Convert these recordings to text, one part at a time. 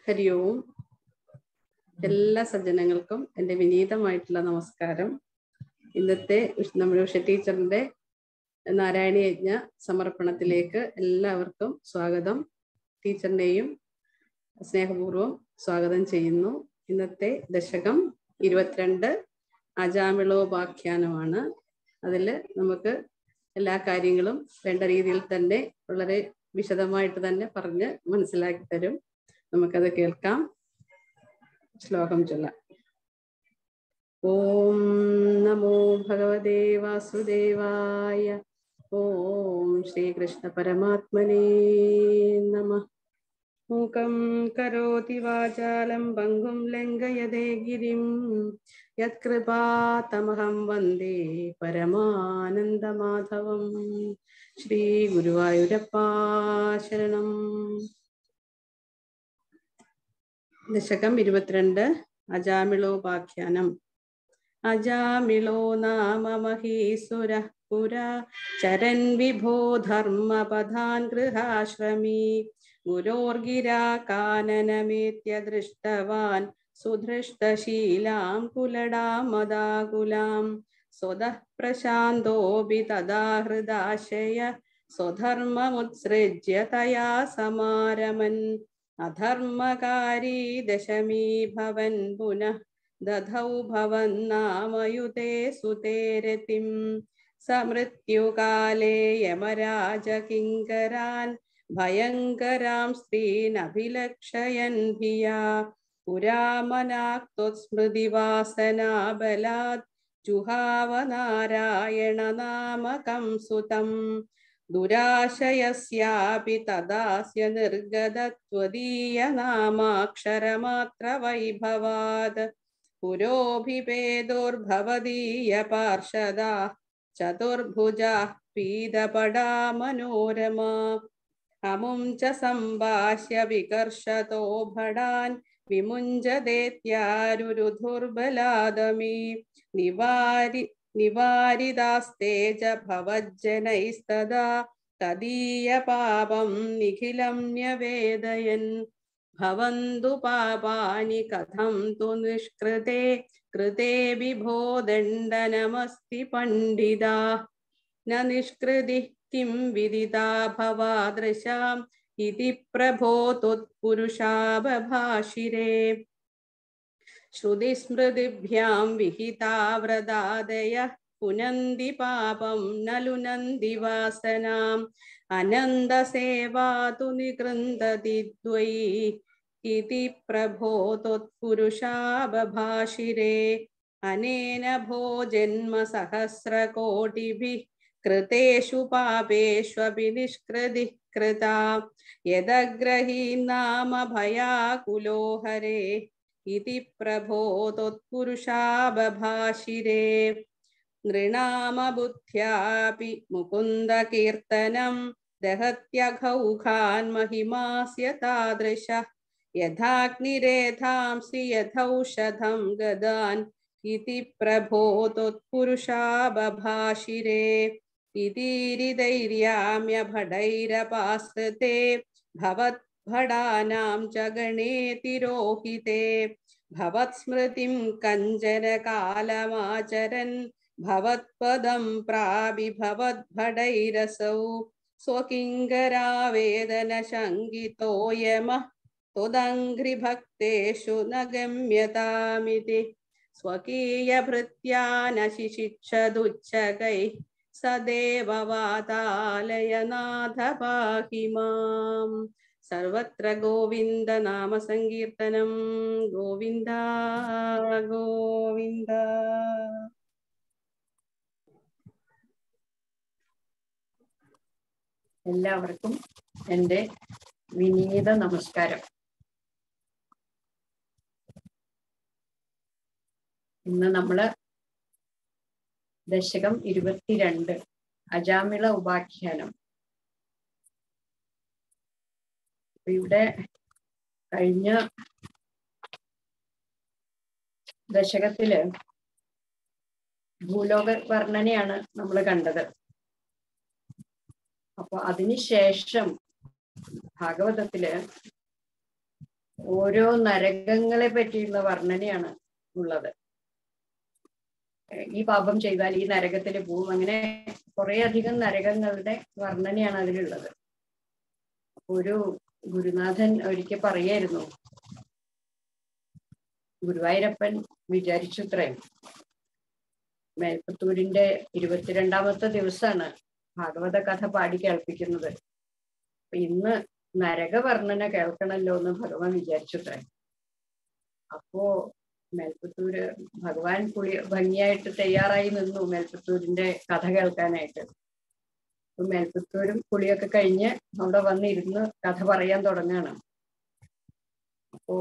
ഹരി ഓം എല്ലാ സജ്ജനങ്ങൾക്കും എൻ്റെ വിനീതമായിട്ടുള്ള നമസ്കാരം ഇന്നത്തെ ഉഷ്- നമ്മുടെ ഉഷ ടീച്ചറിന്റെ നാരായണ യജ്ഞ സമർപ്പണത്തിലേക്ക് എല്ലാവർക്കും സ്വാഗതം ടീച്ചറിനെയും സ്നേഹപൂർവ്വം സ്വാഗതം ചെയ്യുന്നു ഇന്നത്തെ ദശകം ഇരുപത്തിരണ്ട് അജാമിളോപാഖ്യാനമാണ് അതിൽ നമുക്ക് എല്ലാ കാര്യങ്ങളും വേണ്ട രീതിയിൽ തന്നെ വളരെ വിശദമായിട്ട് തന്നെ പറഞ്ഞ് മനസ്സിലാക്കി തരും നമുക്കത് കേൾക്കാം ശ്ലോകം ചൊല്ലാം ഓം നമോ ഭഗവതേ വാസുദേവായ ഓം ശ്രീകൃഷ്ണ പരമാത്മനേ നമ മൂകം കരോതി വാചാലം പങ്കും ലംഘയതേ ഗിരിം യത്കൃപാതമഹം വന്ദേ പരമാനന്ദമാധവം ശ്രീ ഗുരുവായൂരപ്പാ ശരണം ദശകം ഇരുപത്തിരണ്ട് അജാമിളോപാഖ്യാനം അജാമിളോ നാമ മഹീസുര പുരാ ചരൻ വിഭോ ധർമ്മപഥാൻ ഗൃഹാശ്രമീ ഗുരോർഗിരാ കാനനമേത്യ ദൃഷ്ടവാൻ സുധൃഷ്ടശീലാം കുലടാം മദാകുലാം സ്വതഃ പ്രശാന്തോപി തഥാ ഹൃദാശയ സ്വധർമ്മമുത്സൃജ്യ തയാ സമാരമൻ അധർമ്മകാരീ ദശമീ ഭവൻ പുനഃ ദധൗ ഭവന്നാമയുതേ സുതേരതിം സമൃത്യുകാലേ യമരാജകിങ്കരാൻ ഭയങ്കരാം സ്ത്രീനഭിലക്ഷയൻ ഭിയാ പുരാമനാക്തുസ്മൃതിവാസനാബലാത് ജുഹാവനാരായണ നാമകം സുതം ദുരാശയസ്യാപി തദാസ്യ നിർഗതത്വദീയ നാമാക്ഷരമാത്ര വൈഭവാത് പുരോഭിഭേദോർഭവദീയ പാർഷദാ ചതുർഭുജാ പീതപടാ മനോരമാ അമും ച സംഭാഷ്യ വികർഷതോ ഭടാൻ വിമുഞ്ചദേത്യാരുരുധുർബലാദമീ നിവാരി നിവാരിതാസ്തേജ ഭവജ്ജനൈസ്തദാ തദീയ പാപം നിഖിലം ന്യവേദയൻ ഭവന്തു പാപാനി കഥം തു നിഷ്കൃതേ കൃതേ വിഭോ ദണ്ഡനമസ്തി പണ്ഡിതാ ന നിഷ്കൃതി കിം വിദിതാ ഭവാദൃശാം ഇതി പ്രഭോ ത്വത്പുരുഷാവഭാഷിരേ ശ്രുതിസ്മൃതിഭ്യാം വിഹിതാ വ്രതാദയ പുനന്തി പാപം ന ലുനന്തി വാസനാം അനന്തസേവാതു നികൃന്തതി ദ്വയി ഇതി പ്രഭോ ത്വത്പുരുഷാവഭാഷിരേ അനേന ഭോജന്മ സഹസ്രകോടിഭിः कृतेषु पापेष्वपि निष्कृतिः कृता यदग्रही नाम भयाकुलो हरे इति प्रभो त्वत्पुरुषाबभाषिरे नृणामबुद्ध्यापि मुकुन्दकीर्तनं दहत्यघौघान् महिमास्य तादृशः यथाग्निरेधांसि यथौषधं गदान् इति प्रभो त्वत्पुरुषाबभाषिरे इतीरिदैर्याम्यभटैरपाश्रिते भवद्भटानां च गणे तिरोहिते भवत्स्मृतिं कञ्चन कालमाचरन् भवत्पदं प्राविभवद्भटैरसौ स्वकिङ्करावेदनशङ्कितो यमः त्वदङ्घ्रिभक्तेषु न गम्यतामिति स्वकीयभृत्या न शिशिक्षदुच्चकैः सदेववातालयनाथ पाहि माम् सर्वत्र गोविन्दनामसङ्कीर्तनं गोविन्द गोविन्द എല്ലാവർക്കും എൻ്റെ വിനീത നമസ്കാരം ഇന്ന് നമ്മള് ദശകം ഇരുപത്തിരണ്ട് അജാമിള ഉപാഖ്യാനം അപ്പൊ ഇവിടെ കഴിഞ്ഞ ദശകത്തില് ഭൂലോക വർണ്ണനയാണ് നമ്മൾ കണ്ടത് അപ്പൊ അതിനുശേഷം ഭാഗവതത്തില് ഓരോ നരകങ്ങളെ പറ്റിയുള്ള വർണ്ണനയാണ് ഉള്ളത് ഈ പാപം ചെയ്താൽ ഈ നരകത്തിൽ പോവും അങ്ങനെ കുറെ അധികം നരകങ്ങളുടെ വർണ്ണനയാണ് അതിലുള്ളത് ഒരു ഗുരുനാഥൻ ഒരിക്കൽ പറയായിരുന്നു ഗുരുവായൂരപ്പൻ വിചാരിച്ചുത്രേ മേൽപ്പത്തൂരിന്റെ ഇരുപത്തിരണ്ടാമത്തെ ദിവസമാണ് ഭാഗവത കഥ പാടി കേൾപ്പിക്കുന്നത് അപ്പൊ ഇന്ന് നരകവർണ്ണന കേൾക്കണല്ലോ എന്ന് ഭഗവാൻ വിചാരിച്ചുത്രേ അപ്പോ മേൽപ്പത്തൂര് ഭഗവാൻ പുളി ഭംഗിയായിട്ട് തയ്യാറായി നിന്നു മേൽപ്പത്തൂരിന്റെ കഥ കേൾക്കാനായിട്ട് അപ്പൊ മേൽപ്പത്തൂരും കുളിയൊക്കെ കഴിഞ്ഞ് അവിടെ വന്നിരുന്ന് കഥ പറയാൻ തുടങ്ങാണ് അപ്പോ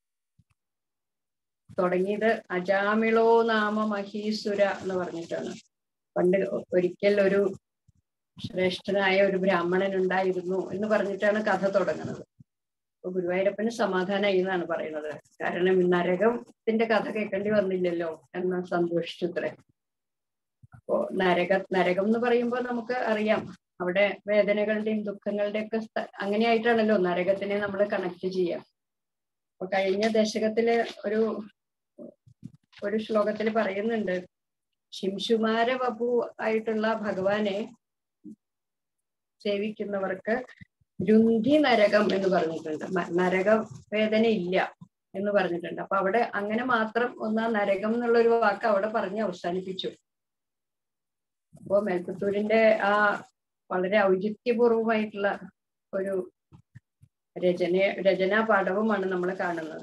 തുടങ്ങിയത് അജാമിളോ നാമ മഹീസുര എന്ന് പറഞ്ഞിട്ടാണ് പണ്ട് ഒരിക്കൽ ഒരു ശ്രേഷ്ഠനായ ഒരു ബ്രാഹ്മണൻ ഉണ്ടായിരുന്നു എന്ന് പറഞ്ഞിട്ടാണ് കഥ തുടങ്ങുന്നത് അപ്പൊ ഗുരുവായൂരപ്പന് സമാധാനമായി എന്നാണ് പറയുന്നത് കാരണം നരകത്തിന്റെ കഥ കേൾക്കേണ്ടി വന്നില്ലല്ലോ എന്ന് സന്തോഷിച്ചുത്രേ അപ്പോ നരക നരകം എന്ന് പറയുമ്പോൾ നമുക്ക് അറിയാം അവിടെ വേദനകളുടെയും ദുഃഖങ്ങളുടെയും ഒക്കെ അങ്ങനെയായിട്ടാണല്ലോ നരകത്തിനെ നമ്മൾ കണക്ട് ചെയ്യാം അപ്പൊ കഴിഞ്ഞ ദശകത്തില് ഒരു ഒരു ശ്ലോകത്തിൽ പറയുന്നുണ്ട് ശിംശുമാര വപു ആയിട്ടുള്ള ഭഗവാനെ സേവിക്കുന്നവർക്ക് രുന്ധി നരകം എന്ന് പറഞ്ഞിട്ടുണ്ട് നരക വേദന ഇല്ല എന്ന് പറഞ്ഞിട്ടുണ്ട് അപ്പൊ അവിടെ അങ്ങനെ മാത്രം ഒന്ന് നരകം എന്നുള്ള ഒരു വാക്ക് അവിടെ പറഞ്ഞ് അവസാനിപ്പിച്ചു അപ്പോ മേൽപ്പത്തൂരിന്റെ ആ വളരെ ഔചിത്യപൂർവമായിട്ടുള്ള ഒരു രചന രചനാ പാഠവുമാണ് നമ്മൾ കാണുന്നത്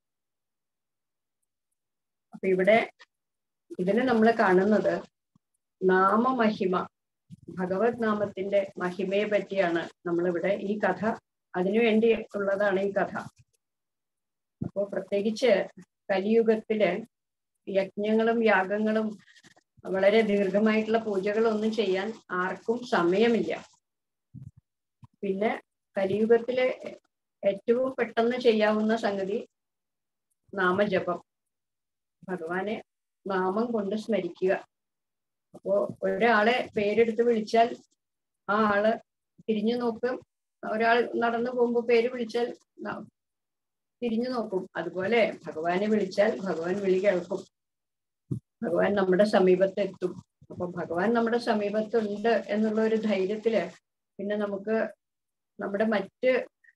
അപ്പൊ ഇവിടെ ഇതിന് നമ്മൾ കാണുന്നത് നാമമഹിമ ഭഗവത് നാമത്തിന്റെ മഹിമയെ പറ്റിയാണ് നമ്മളിവിടെ ഈ കഥ അതിനുവേണ്ടി ഉള്ളതാണ് ഈ കഥ അപ്പോ പ്രത്യേകിച്ച് കലിയുഗത്തില് യജ്ഞങ്ങളും യാഗങ്ങളും വളരെ ദീർഘമായിട്ടുള്ള പൂജകളൊന്നും ചെയ്യാൻ ആർക്കും സമയമില്ല പിന്നെ കലിയുഗത്തിലെ ഏറ്റവും പെട്ടെന്ന് ചെയ്യാവുന്ന സംഗതി നാമജപം ഭഗവാനെ നാമം കൊണ്ട് സ്മരിക്കുക അപ്പോ ഒരാളെ പേരെടുത്ത് വിളിച്ചാൽ ആ ആള് തിരിഞ്ഞു നോക്കും ഒരാൾ നടന്നു പോകുമ്പോ പേര് വിളിച്ചാൽ തിരിഞ്ഞു നോക്കും അതുപോലെ ഭഗവാനെ വിളിച്ചാൽ ഭഗവാൻ വിളി കേൾക്കും ഭഗവാൻ നമ്മുടെ സമീപത്ത് എത്തും അപ്പൊ ഭഗവാൻ നമ്മുടെ സമീപത്തുണ്ട് എന്നുള്ള ഒരു ധൈര്യത്തില് പിന്നെ നമുക്ക് നമ്മുടെ മറ്റ്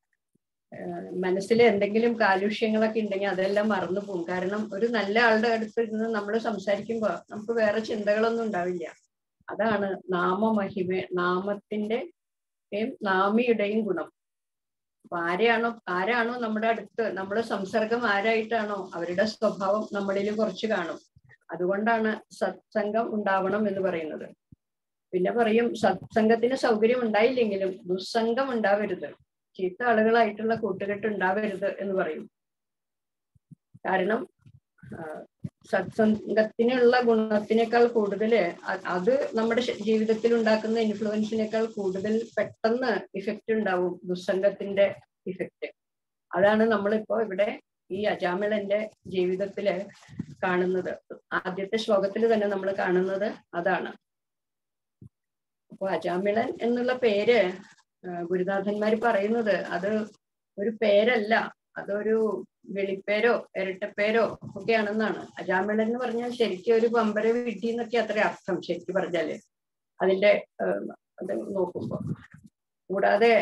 മനസ്സിൽ എന്തെങ്കിലും കാലുഷ്യങ്ങളൊക്കെ ഉണ്ടെങ്കിൽ അതെല്ലാം മറന്നു പോകും കാരണം ഒരു നല്ല ആളുടെ അടുത്ത് ഇരുന്ന് നമ്മൾ സംസാരിക്കുമ്പോൾ നമുക്ക് വേറെ ചിന്തകളൊന്നും ഉണ്ടാവില്ല അതാണ് നാമമഹിമ നാമത്തിന്റെ നാമിയുടെയും ഗുണം അപ്പൊ ആരെയാണോ ആരാണോ നമ്മുടെ അടുത്ത് നമ്മുടെ സംസർഗം ആരായിട്ടാണോ അവരുടെ സ്വഭാവം നമ്മളിൽ കുറച്ച് കാണും അതുകൊണ്ടാണ് സത്സംഗം ഉണ്ടാവണം എന്ന് പറയുന്നത് പിന്നെ പറയും സത്സംഗത്തിന് സൗകര്യം ഉണ്ടായില്ലെങ്കിലും ദുസ്സംഗം ഉണ്ടാവരുത് ചീത്ത ആളുകളായിട്ടുള്ള കൂട്ടുകെട്ട് ഉണ്ടാവരുത് എന്ന് പറയും കാരണം സത്സംഗത്തിനുള്ള ഗുണത്തിനേക്കാൾ കൂടുതൽ അത് നമ്മുടെ ജീവിതത്തിൽ ഉണ്ടാക്കുന്ന ഇൻഫ്ലുവൻസിനേക്കാൾ കൂടുതൽ പെട്ടെന്ന് ഇഫക്റ്റ് ഉണ്ടാവും ദുസ്സംഗത്തിന്റെ ഇഫക്റ്റ് അതാണ് നമ്മളിപ്പോ ഇവിടെ ഈ അജാമിളന്റെ ജീവിതത്തില് കാണുന്നത് ആദ്യത്തെ ശ്ലോകത്തിൽ തന്നെ നമ്മൾ കാണുന്നത് അതാണ് അപ്പൊ അജാമിളൻ എന്നുള്ള പേര് ഗുരുനാഥന്മാർ പറയുന്നത് അത് ഒരു പേരല്ല അതൊരു വെളിപ്പേരോ ഇരട്ടപ്പേരോ ഒക്കെയാണെന്നാണ് അജാമിളൻ എന്ന് പറഞ്ഞാൽ ശരിക്കും ഒരു പമ്പര വിട്ടി എന്നൊക്കെ അത്ര അർത്ഥം ശരിക്കും പറഞ്ഞാല് അതിന്റെ അത് നോക്കുമ്പോ കൂടാതെ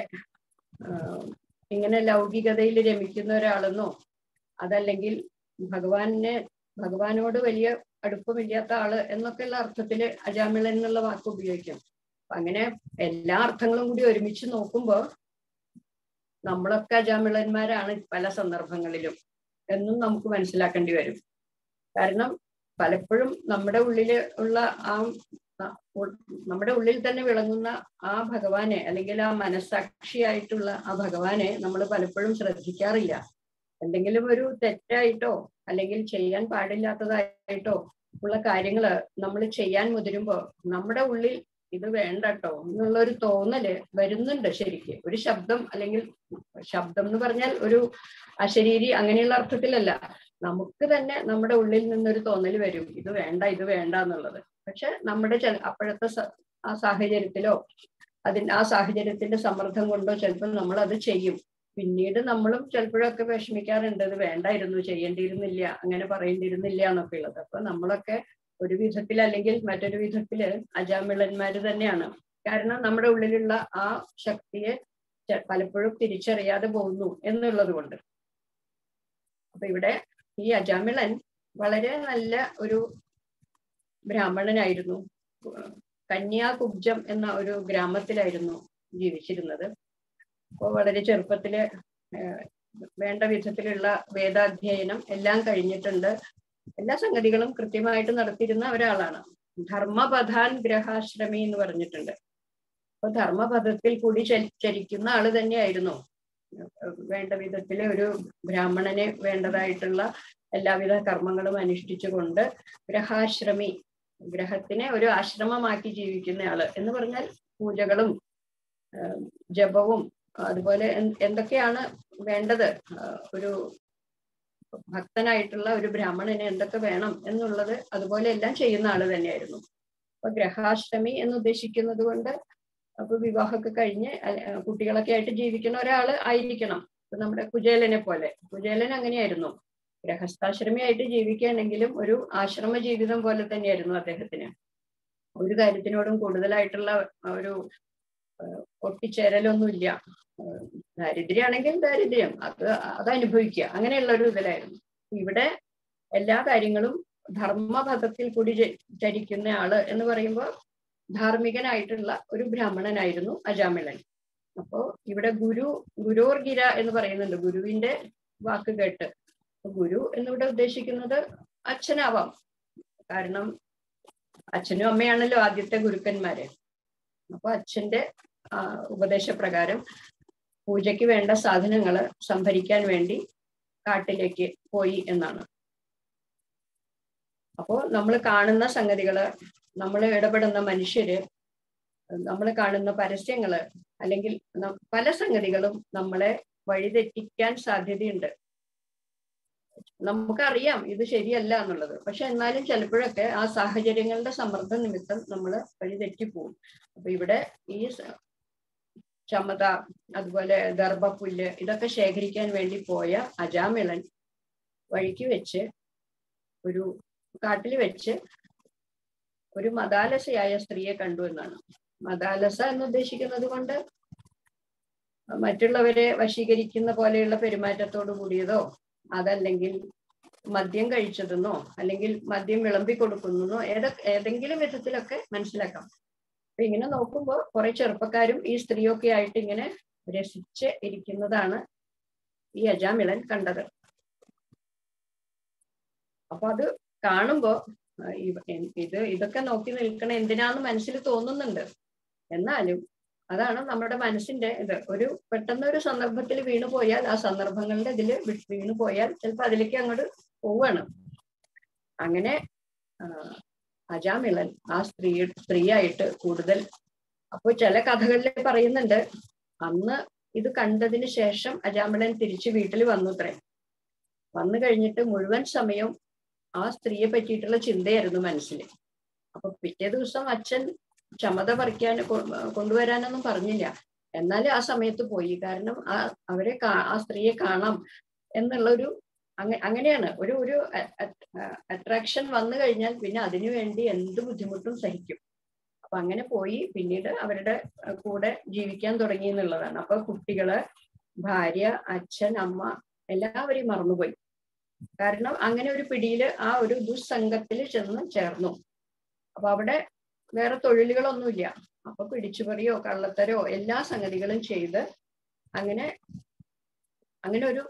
ഇങ്ങനെ ലൗകികതയിൽ രമിക്കുന്ന ഒരാളെന്നോ അതല്ലെങ്കിൽ ഭഗവാനെ ഭഗവാനോട് വലിയ അടുപ്പമില്ലാത്ത ആള് എന്നൊക്കെയുള്ള അർത്ഥത്തില് അജാമിളൻ എന്നുള്ള വാക്ക് ഉപയോഗിക്കാം അങ്ങനെ എല്ലാ അർത്ഥങ്ങളും കൂടി ഒരുമിച്ച് നോക്കുമ്പോ നമ്മളൊക്കെ അജാമിളന്മാരാണ് പല സന്ദർഭങ്ങളിലും എന്നും നമുക്ക് മനസ്സിലാക്കേണ്ടി വരും കാരണം പലപ്പോഴും നമ്മുടെ ഉള്ളില് ഉള്ള ആ നമ്മുടെ ഉള്ളിൽ തന്നെ വിളങ്ങുന്ന ആ ഭഗവാനെ അല്ലെങ്കിൽ ആ മനസാക്ഷിയായിട്ടുള്ള ആ ഭഗവാനെ നമ്മൾ പലപ്പോഴും ശ്രദ്ധിക്കാറില്ല എന്തെങ്കിലും ഒരു തെറ്റായിട്ടോ അല്ലെങ്കിൽ ചെയ്യാൻ പാടില്ലാത്തതായിട്ടോ ഉള്ള കാര്യങ്ങള് നമ്മൾ ചെയ്യാൻ മുതിരുമ്പോ നമ്മുടെ ഉള്ളിൽ ഇത് വേണ്ടട്ടോ എന്നുള്ള ഒരു തോന്നല് വരുന്നുണ്ട് ശരിക്ക് ഒരു ശബ്ദം അല്ലെങ്കിൽ ശബ്ദം എന്ന് പറഞ്ഞാൽ ഒരു അശരീരി അങ്ങനെയുള്ള അർത്ഥത്തിലല്ല നമുക്ക് തന്നെ നമ്മുടെ ഉള്ളിൽ നിന്നൊരു തോന്നല് വരും ഇത് വേണ്ട ഇത് വേണ്ട എന്നുള്ളത് പക്ഷെ നമ്മുടെ അപ്പോഴത്തെ ആ സാഹചര്യത്തിലോ അതിന് ആ സാഹചര്യത്തിന്റെ സമ്മർദ്ദം കൊണ്ടോ ചിലപ്പോൾ നമ്മൾ അത് ചെയ്യും പിന്നീട് നമ്മളും ചിലപ്പോഴൊക്കെ വിഷമിക്കാറുണ്ട് ഇത് വേണ്ടായിരുന്നു ചെയ്യേണ്ടിയിരുന്നില്ല അങ്ങനെ പറയേണ്ടിയിരുന്നില്ല എന്നൊക്കെ ഉള്ളത് അപ്പൊ നമ്മളൊക്കെ ഒരു വിധത്തിൽ അല്ലെങ്കിൽ മറ്റൊരു വിധത്തില് അജാമിളന്മാര് തന്നെയാണ് കാരണം നമ്മുടെ ഉള്ളിലുള്ള ആ ശക്തിയെ ചെ- പലപ്പോഴും തിരിച്ചറിയാതെ പോകുന്നു എന്നുള്ളത് കൊണ്ട് അപ്പൊ ഇവിടെ ഈ അജാമിളൻ വളരെ നല്ല ഒരു ബ്രാഹ്മണനായിരുന്നു കന്യാകുബ്ജം എന്ന ഒരു ഗ്രാമത്തിലായിരുന്നു ജീവിച്ചിരുന്നത് അപ്പോൾ വളരെ ചെറുപ്പത്തില് ഏഹ്, വേണ്ട വിധത്തിലുള്ള വേദാധ്യയനം എല്ലാം കഴിഞ്ഞിട്ടുണ്ട് എല്ലാ സംഗതികളും കൃത്യമായിട്ട് നടത്തിയിരുന്ന ഒരാളാണ് ധർമ്മപഥാൻ ഗ്രഹാശ്രമി എന്ന് പറഞ്ഞിട്ടുണ്ട് അപ്പൊ ധർമ്മപഥത്തിൽ കൂടി ചരി- ചരിക്കുന്ന ആള് തന്നെയായിരുന്നു ഏഹ്, വേണ്ട വിധത്തില് ഒരു ബ്രാഹ്മണന് വേണ്ടതായിട്ടുള്ള എല്ലാവിധ കർമ്മങ്ങളും അനുഷ്ഠിച്ചുകൊണ്ട് ഗ്രഹാശ്രമി ഗ്രഹത്തിനെ ഒരു ആശ്രമമാക്കി ജീവിക്കുന്ന ആള് എന്ന് പറഞ്ഞാൽ പൂജകളും ഏഹ്, ജപവും അതുപോലെ എന്ത് എന്തൊക്കെയാണ് വേണ്ടത് ആഹ് ഒരു ഭക്തനായിട്ടുള്ള ഒരു ബ്രാഹ്മണന് എന്തൊക്കെ വേണം എന്നുള്ളത് അതുപോലെ എല്ലാം ചെയ്യുന്ന ആള് തന്നെയായിരുന്നു അപ്പൊ ഗ്രഹാഷ്ടമി എന്ന് ഉദ്ദേശിക്കുന്നത് കൊണ്ട് അപ്പൊ വിവാഹമൊക്കെ കഴിഞ്ഞ് അല്ല- ആ, കുട്ടികളൊക്കെ ആയിട്ട് ജീവിക്കുന്ന ഒരാള് ആയിരിക്കണം ഇപ്പൊ നമ്മുടെ കുചേലനെ പോലെ കുചേലൻ അങ്ങനെയായിരുന്നു ഗൃഹസ്ഥാശ്രമിയായിട്ട് ജീവിക്കുകയാണെങ്കിലും ഒരു ആശ്രമ ജീവിതം പോലെ തന്നെയായിരുന്നു അദ്ദേഹത്തിന് ഒരു കാര്യത്തിനോടും കൂടുതലായിട്ടുള്ള ഒരു ഏഹ്, ഒട്ടിച്ചേരലൊന്നുമില്ല ഏഹ്, ദാരിദ്ര്യാണെങ്കിൽ ദാരിദ്ര്യം അത് അത് അനുഭവിക്കുക അങ്ങനെയുള്ള ഒരു ഇതിലായിരുന്നു ഇവിടെ എല്ലാ കാര്യങ്ങളും ധർമ്മപഥത്തിൽ കൂടി ച- ചരിക്കുന്ന ആള് എന്ന് പറയുമ്പോൾ ധാർമ്മികനായിട്ടുള്ള ഒരു ബ്രാഹ്മണനായിരുന്നു അജാമിളൻ അപ്പോ ഇവിടെ ഗുരു ഗുരോർഗിര എന്ന് പറയുന്നുണ്ട് ഗുരുവിന്റെ വാക്ക് കേട്ട് അപ്പൊ ഗുരു എന്നിവിടെ ഉദ്ദേശിക്കുന്നത് അച്ഛനാവാം കാരണം അച്ഛനും അമ്മയാണല്ലോ ആദ്യത്തെ ഗുരുക്കന്മാര് അപ്പൊ അച്ഛന്റെ ആ, ഉപദേശപ്രകാരം പൂജയ്ക്ക് വേണ്ട സാധനങ്ങള് സംഭരിക്കാൻ വേണ്ടി കാട്ടിലേക്ക് പോയി എന്നാണ് അപ്പോ നമ്മൾ കാണുന്ന സംഗതികള് നമ്മൾ ഇടപെടുന്ന മനുഷ്യര് നമ്മൾ കാണുന്ന പരസ്യങ്ങള് അല്ലെങ്കിൽ ന- പല സംഗതികളും നമ്മളെ വഴിതെറ്റിക്കാൻ സാധ്യതയുണ്ട് നമുക്കറിയാം ഇത് ശരിയല്ല എന്നുള്ളത് പക്ഷെ എന്നാലും ചിലപ്പോഴൊക്കെ ആ സാഹചര്യങ്ങളുടെ സമ്മർദ്ദ നിമിത്തം നമ്മൾ വഴിതെറ്റിപ്പോവും അപ്പൊ ഇവിടെ ഈ സ- ചമത അതുപോലെ ദർഭപ്പുല്ല് ഇതൊക്കെ ശേഖരിക്കാൻ വേണ്ടി പോയ അജാമിളൻ വഴിക്ക് വെച്ച് ഒരു കാട്ടിൽ വെച്ച് ഒരു മതാലസയായ സ്ത്രീയെ കണ്ടു എന്നാണ് മതാലസ എന്ന് ഉദ്ദേശിക്കുന്നത് കൊണ്ട് മറ്റുള്ളവരെ വശീകരിക്കുന്ന പോലെയുള്ള പെരുമാറ്റത്തോട് കൂടിയതോ അതല്ലെങ്കിൽ മദ്യം കഴിച്ചതെന്നോ അല്ലെങ്കിൽ മദ്യം വിളമ്പി കൊടുക്കുന്നതോ ഏതൊക്കെ ഏതെങ്കിലും വിധത്തിലൊക്കെ മനസ്സിലാക്കാം അപ്പൊ ഇങ്ങനെ നോക്കുമ്പോൾ കുറെ ചെറുപ്പക്കാരും ഈ സ്ത്രീയൊക്കെ ആയിട്ട് ഇങ്ങനെ രസിച്ച് ഇരിക്കുന്നതാണ് ഈ അജാമിളൻ കണ്ടത് അപ്പൊ അത് കാണുമ്പോ ആ, ഇവ- എൻ- ഇത് ഇതൊക്കെ നോക്കി നിൽക്കണ എന്തിനാന്ന് മനസ്സിൽ തോന്നുന്നുണ്ട് എന്നാലും അതാണ് നമ്മുടെ മനസ്സിന്റെ ഇത് ഒരു പെട്ടെന്ന് ഒരു സന്ദർഭത്തിൽ വീണു പോയാൽ ആ സന്ദർഭങ്ങളുടെ ഇതിൽ വീണു പോയാൽ ചിലപ്പോൾ അതിലേക്ക് അങ്ങോട്ട് പോവാണ് അങ്ങനെ ആ, അജാമിളൻ ആ സ്ത്രീ സ്ത്രീയായിട്ട് കൂടുതൽ അപ്പോൾ ചില കഥകളിൽ പറയുന്നുണ്ട് അന്ന് ഇത് കണ്ടതിന് ശേഷം അജാമിളൻ തിരിച്ച് വീട്ടിൽ വന്നു അത്രേ വന്നു കഴിഞ്ഞിട്ട് മുഴുവൻ സമയം ആ സ്ത്രീയെ പറ്റിയിട്ടുള്ള ചിന്തയായിരുന്നു മനസ്സിൽ അപ്പൊ പിറ്റേ ദിവസം അച്ഛൻ ക്ഷമത പറിക്കാൻ കൊ- കൊണ്ടുവരാനൊന്നും പറഞ്ഞില്ല എന്നാൽ ആ സമയത്ത് പോയി കാരണം ആ അവരെ കാ- ആ സ്ത്രീയെ കാണാം എന്നുള്ള ഒരു അങ്ങ- അങ്ങനെയാണ് ഒരു ഒരു അട്രാക്ഷൻ വന്നു കഴിഞ്ഞാൽ പിന്നെ അതിനു വേണ്ടി എന്ത് ബുദ്ധിമുട്ടും സഹിക്കും അപ്പൊ അങ്ങനെ പോയി പിന്നീട് അവരുടെ അഹ് കൂടെ ജീവിക്കാൻ തുടങ്ങി എന്നുള്ളതാണ് അപ്പൊ കുട്ടികള് ഭാര്യ അച്ഛൻ അമ്മ എല്ലാവരെയും മറന്നുപോയി കാരണം അങ്ങനെ ഒരു പിടിയിൽ ആ ഒരു ദുസ്സംഗത്തിൽ ചെന്ന് ചേർന്നു അപ്പൊ അവിടെ വേറെ തൊഴിലുകളൊന്നുമില്ല അപ്പൊ പിടിച്ചുപറിയോ കള്ളത്തരോ എല്ലാ സംഗതികളും ചെയ്ത് അങ്ങനെ അങ്ങനെ ഒരു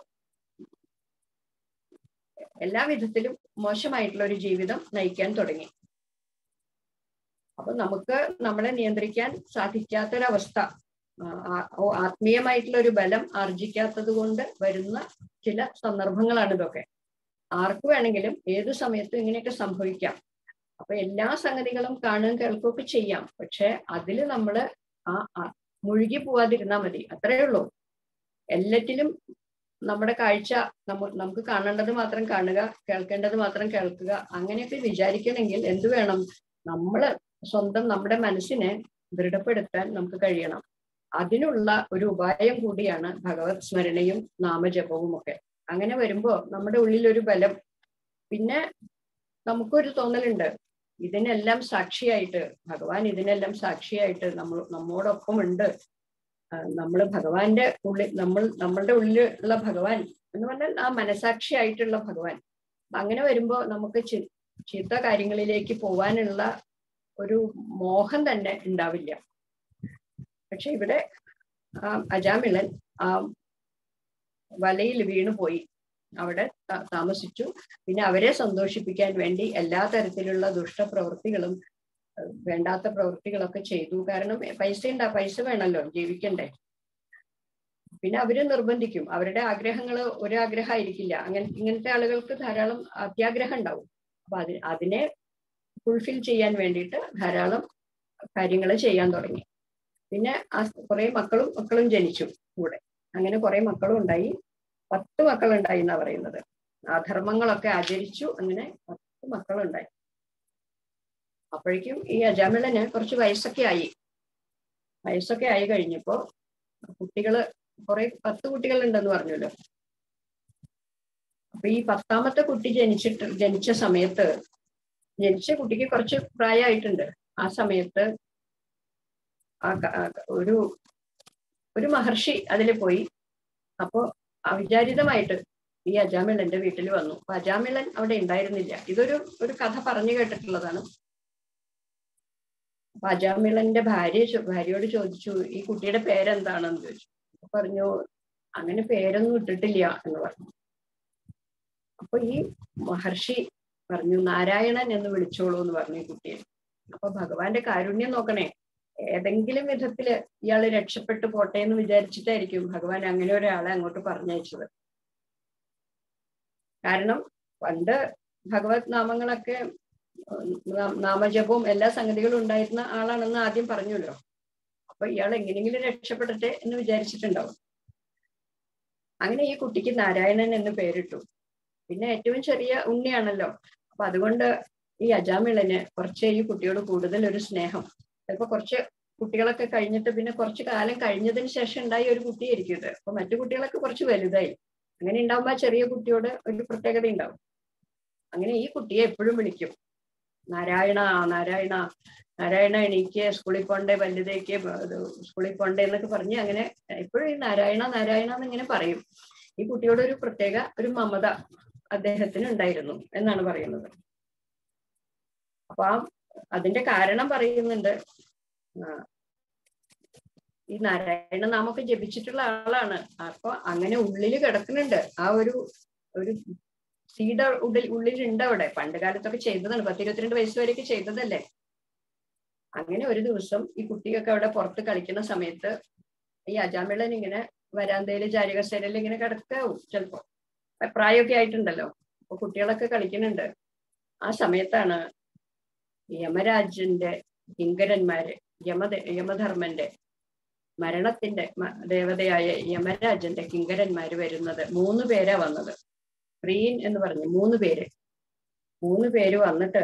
എല്ലാ വിധത്തിലും മോശമായിട്ടുള്ള ഒരു ജീവിതം നയിക്കാൻ തുടങ്ങി അപ്പൊ നമുക്ക് നമ്മളെ നിയന്ത്രിക്കാൻ സാധിക്കാത്തൊരവസ്ഥ ആ, ആ- ഓ, ആത്മീയമായിട്ടുള്ള ഒരു ബലം ആർജിക്കാത്തത് കൊണ്ട് വരുന്ന ചില സന്ദർഭങ്ങളാണ് ഇതൊക്കെ ആർക്ക് വേണമെങ്കിലും ഏത് സമയത്തും ഇങ്ങനെയൊക്കെ സംഭവിക്കാം അപ്പൊ എല്ലാ സംഗതികളും കാണുകയും കേൾക്കുകയൊക്കെ ചെയ്യാം പക്ഷെ അതിൽ നമ്മൾ ആ ആ- മുഴുകി പോവാതിരുന്നാൽ മതി അത്രയേ ഉള്ളൂ എല്ലാറ്റിലും നമ്മുടെ കാഴ്ച നമ്മ നമുക്ക് കാണേണ്ടത് മാത്രം കാണുക കേൾക്കേണ്ടത് മാത്രം കേൾക്കുക അങ്ങനെയൊക്കെ വിചാരിക്കണമെങ്കിൽ എന്ത് വേണം നമ്മള് സ്വന്തം നമ്മുടെ മനസ്സിനെ ദൃഢപ്പെടുത്താൻ നമുക്ക് കഴിയണം അതിനുള്ള ഒരു ഉപായം കൂടിയാണ് ഭഗവത് സ്മരണയും നാമജപവും ഒക്കെ അങ്ങനെ വരുമ്പോ നമ്മുടെ ഉള്ളിൽ ഒരു ബലം പിന്നെ നമുക്കൊരു തോന്നലുണ്ട് ഇതിനെല്ലാം സാക്ഷിയായിട്ട് ഭഗവാൻ ഇതിനെല്ലാം സാക്ഷിയായിട്ട് നമ്മൾ നമ്മോടൊപ്പം ഉണ്ട് നമ്മൾ ഭഗവാന്റെ ഉള്ളിൽ നമ്മൾ നമ്മളുടെ ഉള്ളിലുള്ള ഭഗവാൻ എന്ന് പറഞ്ഞാൽ ആ മനസാക്ഷിയായിട്ടുള്ള ഭഗവാൻ അങ്ങനെ വരുമ്പോ നമുക്ക് ചി ചീത്ത കാര്യങ്ങളിലേക്ക് പോവാനുള്ള ഒരു മോഹം തന്നെ ഉണ്ടാവില്ല പക്ഷെ ഇവിടെ ആ അജാമിളൻ ആ വലയിൽ വീണുപോയി അവിടെ താമസിച്ചു പിന്നെ അവരെ സന്തോഷിപ്പിക്കാൻ വേണ്ടി എല്ലാ തരത്തിലുള്ള ദുഷ്ടപ്രവൃത്തികളും വേണ്ടാത്ത പ്രവൃത്തികളൊക്കെ ചെയ്തു കാരണം പൈസ ഉണ്ടാ പൈസ വേണമല്ലോ ജീവിക്കണ്ടേ പിന്നെ അവര് നിർബന്ധിക്കും അവരുടെ ആഗ്രഹങ്ങൾ ഒരു ആഗ്രഹമായിരിക്കില്ല അങ്ങനെ ഇങ്ങനത്തെ ആളുകൾക്ക് ധാരാളം അത്യാഗ്രഹം ഉണ്ടാവും അപ്പൊ അതി അതിനെ ഫുൾഫിൽ ചെയ്യാൻ വേണ്ടിയിട്ട് ധാരാളം കാര്യങ്ങൾ ചെയ്യാൻ തുടങ്ങി പിന്നെ ആ കുറെ മക്കളും മക്കളും ജനിച്ചു കൂടെ അങ്ങനെ കുറെ മക്കളും ഉണ്ടായി പത്ത് മക്കളുണ്ടായി എന്നാ പറയുന്നത് ആ ധർമ്മങ്ങളൊക്കെ ആചരിച്ചു അങ്ങനെ പത്ത് മക്കളുണ്ടായി അപ്പോഴേക്കും ഈ അജാമിളന് കുറച്ച് വയസ്സൊക്കെ ആയി വയസ്സൊക്കെ ആയി കഴിഞ്ഞപ്പോ കുട്ടികള് കുറെ പത്ത് കുട്ടികൾ ഉണ്ടെന്ന് പറഞ്ഞല്ലോ അപ്പൊ ഈ പത്താമത്തെ കുട്ടി ജനിച്ചിട്ട് ജനിച്ച സമയത്ത് ജനിച്ച കുട്ടിക്ക് കുറച്ച് പ്രായമായിട്ടുണ്ട് ആ സമയത്ത് ആ ഒരു ഒരു മഹർഷി അതിൽ പോയി അപ്പോ അവിചാരിതമായിട്ട് ഈ അജാമിളന്റെ വീട്ടിൽ വന്നു അപ്പൊ അജാമിളൻ അവിടെ ഉണ്ടായിരുന്നില്ല ഇതൊരു ഒരു കഥ പറഞ്ഞു കേട്ടിട്ടുള്ളതാണ് അപ്പൊ അജാമിളന്റെ ഭാര്യ ഭാര്യയോട് ചോദിച്ചു ഈ കുട്ടിയുടെ പേരെന്താണെന്ന് ചോദിച്ചു പറഞ്ഞു അങ്ങനെ പേരൊന്നും ഇട്ടിട്ടില്ല എന്ന് പറഞ്ഞു അപ്പൊ ഈ മഹർഷി പറഞ്ഞു നാരായണൻ എന്ന് വിളിച്ചോളൂ എന്ന് പറഞ്ഞു ഈ കുട്ടിയെ അപ്പൊ ഭഗവാന്റെ കാരുണ്യം നോക്കണേ ഏതെങ്കിലും വിധത്തില് ഇയാള് രക്ഷപ്പെട്ടു പോട്ടെ എന്ന് വിചാരിച്ചിട്ടായിരിക്കും ഭഗവാൻ അങ്ങനെ ഒരാളെ അങ്ങോട്ട് പറഞ്ഞയച്ചത് കാരണം പണ്ട് ഭഗവത് നാമങ്ങളൊക്കെ നാമജപവും എല്ലാ സംഗതികളും ഉണ്ടായിരുന്ന ആളാണെന്ന് ആദ്യം പറഞ്ഞല്ലോ അപ്പൊ ഇയാൾ എങ്ങനെയെങ്കിലും രക്ഷപ്പെടട്ടെ എന്ന് വിചാരിച്ചിട്ടുണ്ടാവും അങ്ങനെ ഈ കുട്ടിക്ക് നാരായണൻ എന്ന് പേരിട്ടു പിന്നെ ഏറ്റവും ചെറിയ ഉണ്ണിയാണല്ലോ അപ്പൊ അതുകൊണ്ട് ഈ അജാമിളന് കുറച്ച് ഈ കുട്ടിയോട് കൂടുതൽ ഒരു സ്നേഹം ചിലപ്പോ കുറച്ച് കുട്ടികളൊക്കെ കഴിഞ്ഞിട്ട് പിന്നെ കുറച്ച് കാലം കഴിഞ്ഞതിന് ശേഷം ഉണ്ടായ ഒരു കുട്ടിയായിരിക്കും ഇത് അപ്പൊ മറ്റു കുട്ടികളൊക്കെ കുറച്ച് വലുതായി അങ്ങനെ ഉണ്ടാവുമ്പോ ആ ചെറിയ കുട്ടിയോട് ഒരു പ്രത്യേകത ഉണ്ടാവും അങ്ങനെ ഈ കുട്ടിയെ എപ്പോഴും വിളിക്കും നാരായണ നാരായണ നാരായണ എനിക്ക് സ്കൂളിൽ പോണ്ടേ വലുതേക്ക് സ്കൂളിൽ പോണ്ടേ എന്നൊക്കെ പറഞ്ഞ് അങ്ങനെ എപ്പോഴും ഈ നാരായണ നാരായണ എന്നിങ്ങനെ പറയും ഈ കുട്ടിയോട് ഒരു പ്രത്യേക ഒരു മമത അദ്ദേഹത്തിന് ഉണ്ടായിരുന്നു എന്നാണ് പറയുന്നത് അപ്പൊ ആ അതിന്റെ കാരണം പറയുന്നുണ്ട് ഈ നാരായണ നാമൊക്കെ ജപിച്ചിട്ടുള്ള ആളാണ് അപ്പൊ അങ്ങനെ ഉള്ളില് കിടക്കുന്നുണ്ട് ആ ഒരു ഒരു സീഡ് ഉള്ളിൽ ഉള്ളിലുണ്ട് അവിടെ പണ്ട് കാലത്തൊക്കെ ചെയ്തതാണ് പത്ത് ഇരുപത്തിരണ്ട് വയസ്സ് വരെയൊക്കെ ചെയ്തതല്ലേ അങ്ങനെ ഒരു ദിവസം ഈ കുട്ടിയൊക്കെ അവിടെ പുറത്ത് കളിക്കുന്ന സമയത്ത് ഈ അജാമിളൻ ഇങ്ങനെ വരാന്തയില് ചാരികസേരയിൽ ഇങ്ങനെ കിടക്കാവും ചിലപ്പോ പ്രായമൊക്കെ ആയിട്ടുണ്ടല്ലോ അപ്പൊ കുട്ടികളൊക്കെ കളിക്കുന്നുണ്ട് ആ സമയത്താണ് യമരാജന്റെ കിങ്കരന്മാര് യമ യമധർമ്മന്റെ മരണത്തിന്റെ ദേവതയായ യമരാജന്റെ കിങ്കരന്മാര് വരുന്നത് മൂന്ന് പേരാ വന്നത് പ്രീൻ എന്ന് പറഞ്ഞു മൂന്ന് പേര് മൂന്ന് പേര് വന്നിട്ട്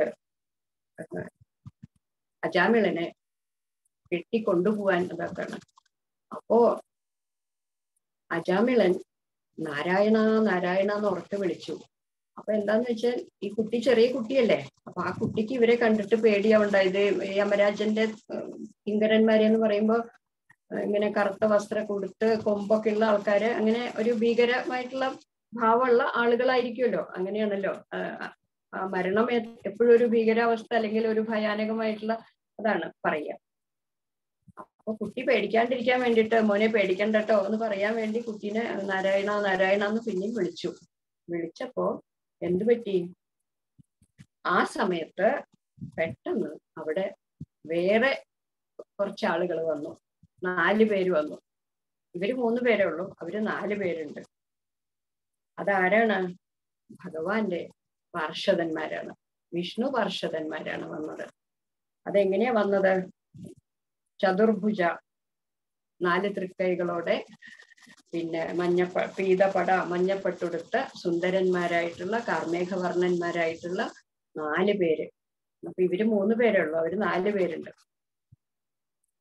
അജാമിളനെ കെട്ടിക്കൊണ്ടുപോവാൻ അതൊക്കെയാണ് അപ്പോ അജാമിളൻ നാരായണ നാരായണ എന്ന് ഉറക്കെ വിളിച്ചു അപ്പൊ എന്താന്ന് വെച്ചാൽ ഈ കുട്ടി ചെറിയ കുട്ടിയല്ലേ അപ്പൊ ആ കുട്ടിക്ക് ഇവരെ കണ്ടിട്ട് പേടിയാവുണ്ടായത് യമരാജന്റെ കിങ്കരന്മാരെ എന്ന് പറയുമ്പോ ഇങ്ങനെ കറുത്ത വസ്ത്രം കൊടുത്ത് കൊമ്പൊക്കെ ഉള്ള ആൾക്കാര് അങ്ങനെ ഒരു ഭീകരമായിട്ടുള്ള ഭാവമുള്ള ആളുകളായിരിക്കുമല്ലോ അങ്ങനെയാണല്ലോ ആ മരണം എപ്പോഴും ഒരു ഭീകരാവസ്ഥ അല്ലെങ്കിൽ ഒരു ഭയാനകമായിട്ടുള്ള അതാണ് പറയുക അപ്പൊ കുട്ടി പേടിക്കാണ്ടിരിക്കാൻ വേണ്ടിയിട്ട് മോനെ പേടിക്കണ്ടട്ടോ എന്ന് പറയാൻ വേണ്ടി കുട്ടീനെ നാരായണ നാരായണ എന്ന് പിന്നെയും വിളിച്ചു വിളിച്ചപ്പോ എന്തു പറ്റി ആ സമയത്ത് പെട്ടെന്ന് അവിടെ വേറെ കുറച്ച് ആളുകൾ വന്നു നാല് പേര് വന്നു ഇവര് മൂന്ന് പേരേ ഉള്ളൂ അവര് നാല് പേരുണ്ട് അതാരാണ് ഭഗവാന്റെ പാർഷദന്മാരാണ് വിഷ്ണു പാർഷദന്മാരാണ് വന്നത് അതെങ്ങനെയാ വന്നത് ചതുർഭുജ നാല് തൃക്കൈകളോടെ പിന്നെ മഞ്ഞപ്പ പീതപട മഞ്ഞപ്പട്ടുടുത്ത സുന്ദരന്മാരായിട്ടുള്ള കാർമേഘവർണ്ണന്മാരായിട്ടുള്ള നാല് പേര് അപ്പൊ ഇവര് മൂന്ന് പേരേ ഉള്ളൂ അവര് നാല് പേരുണ്ട്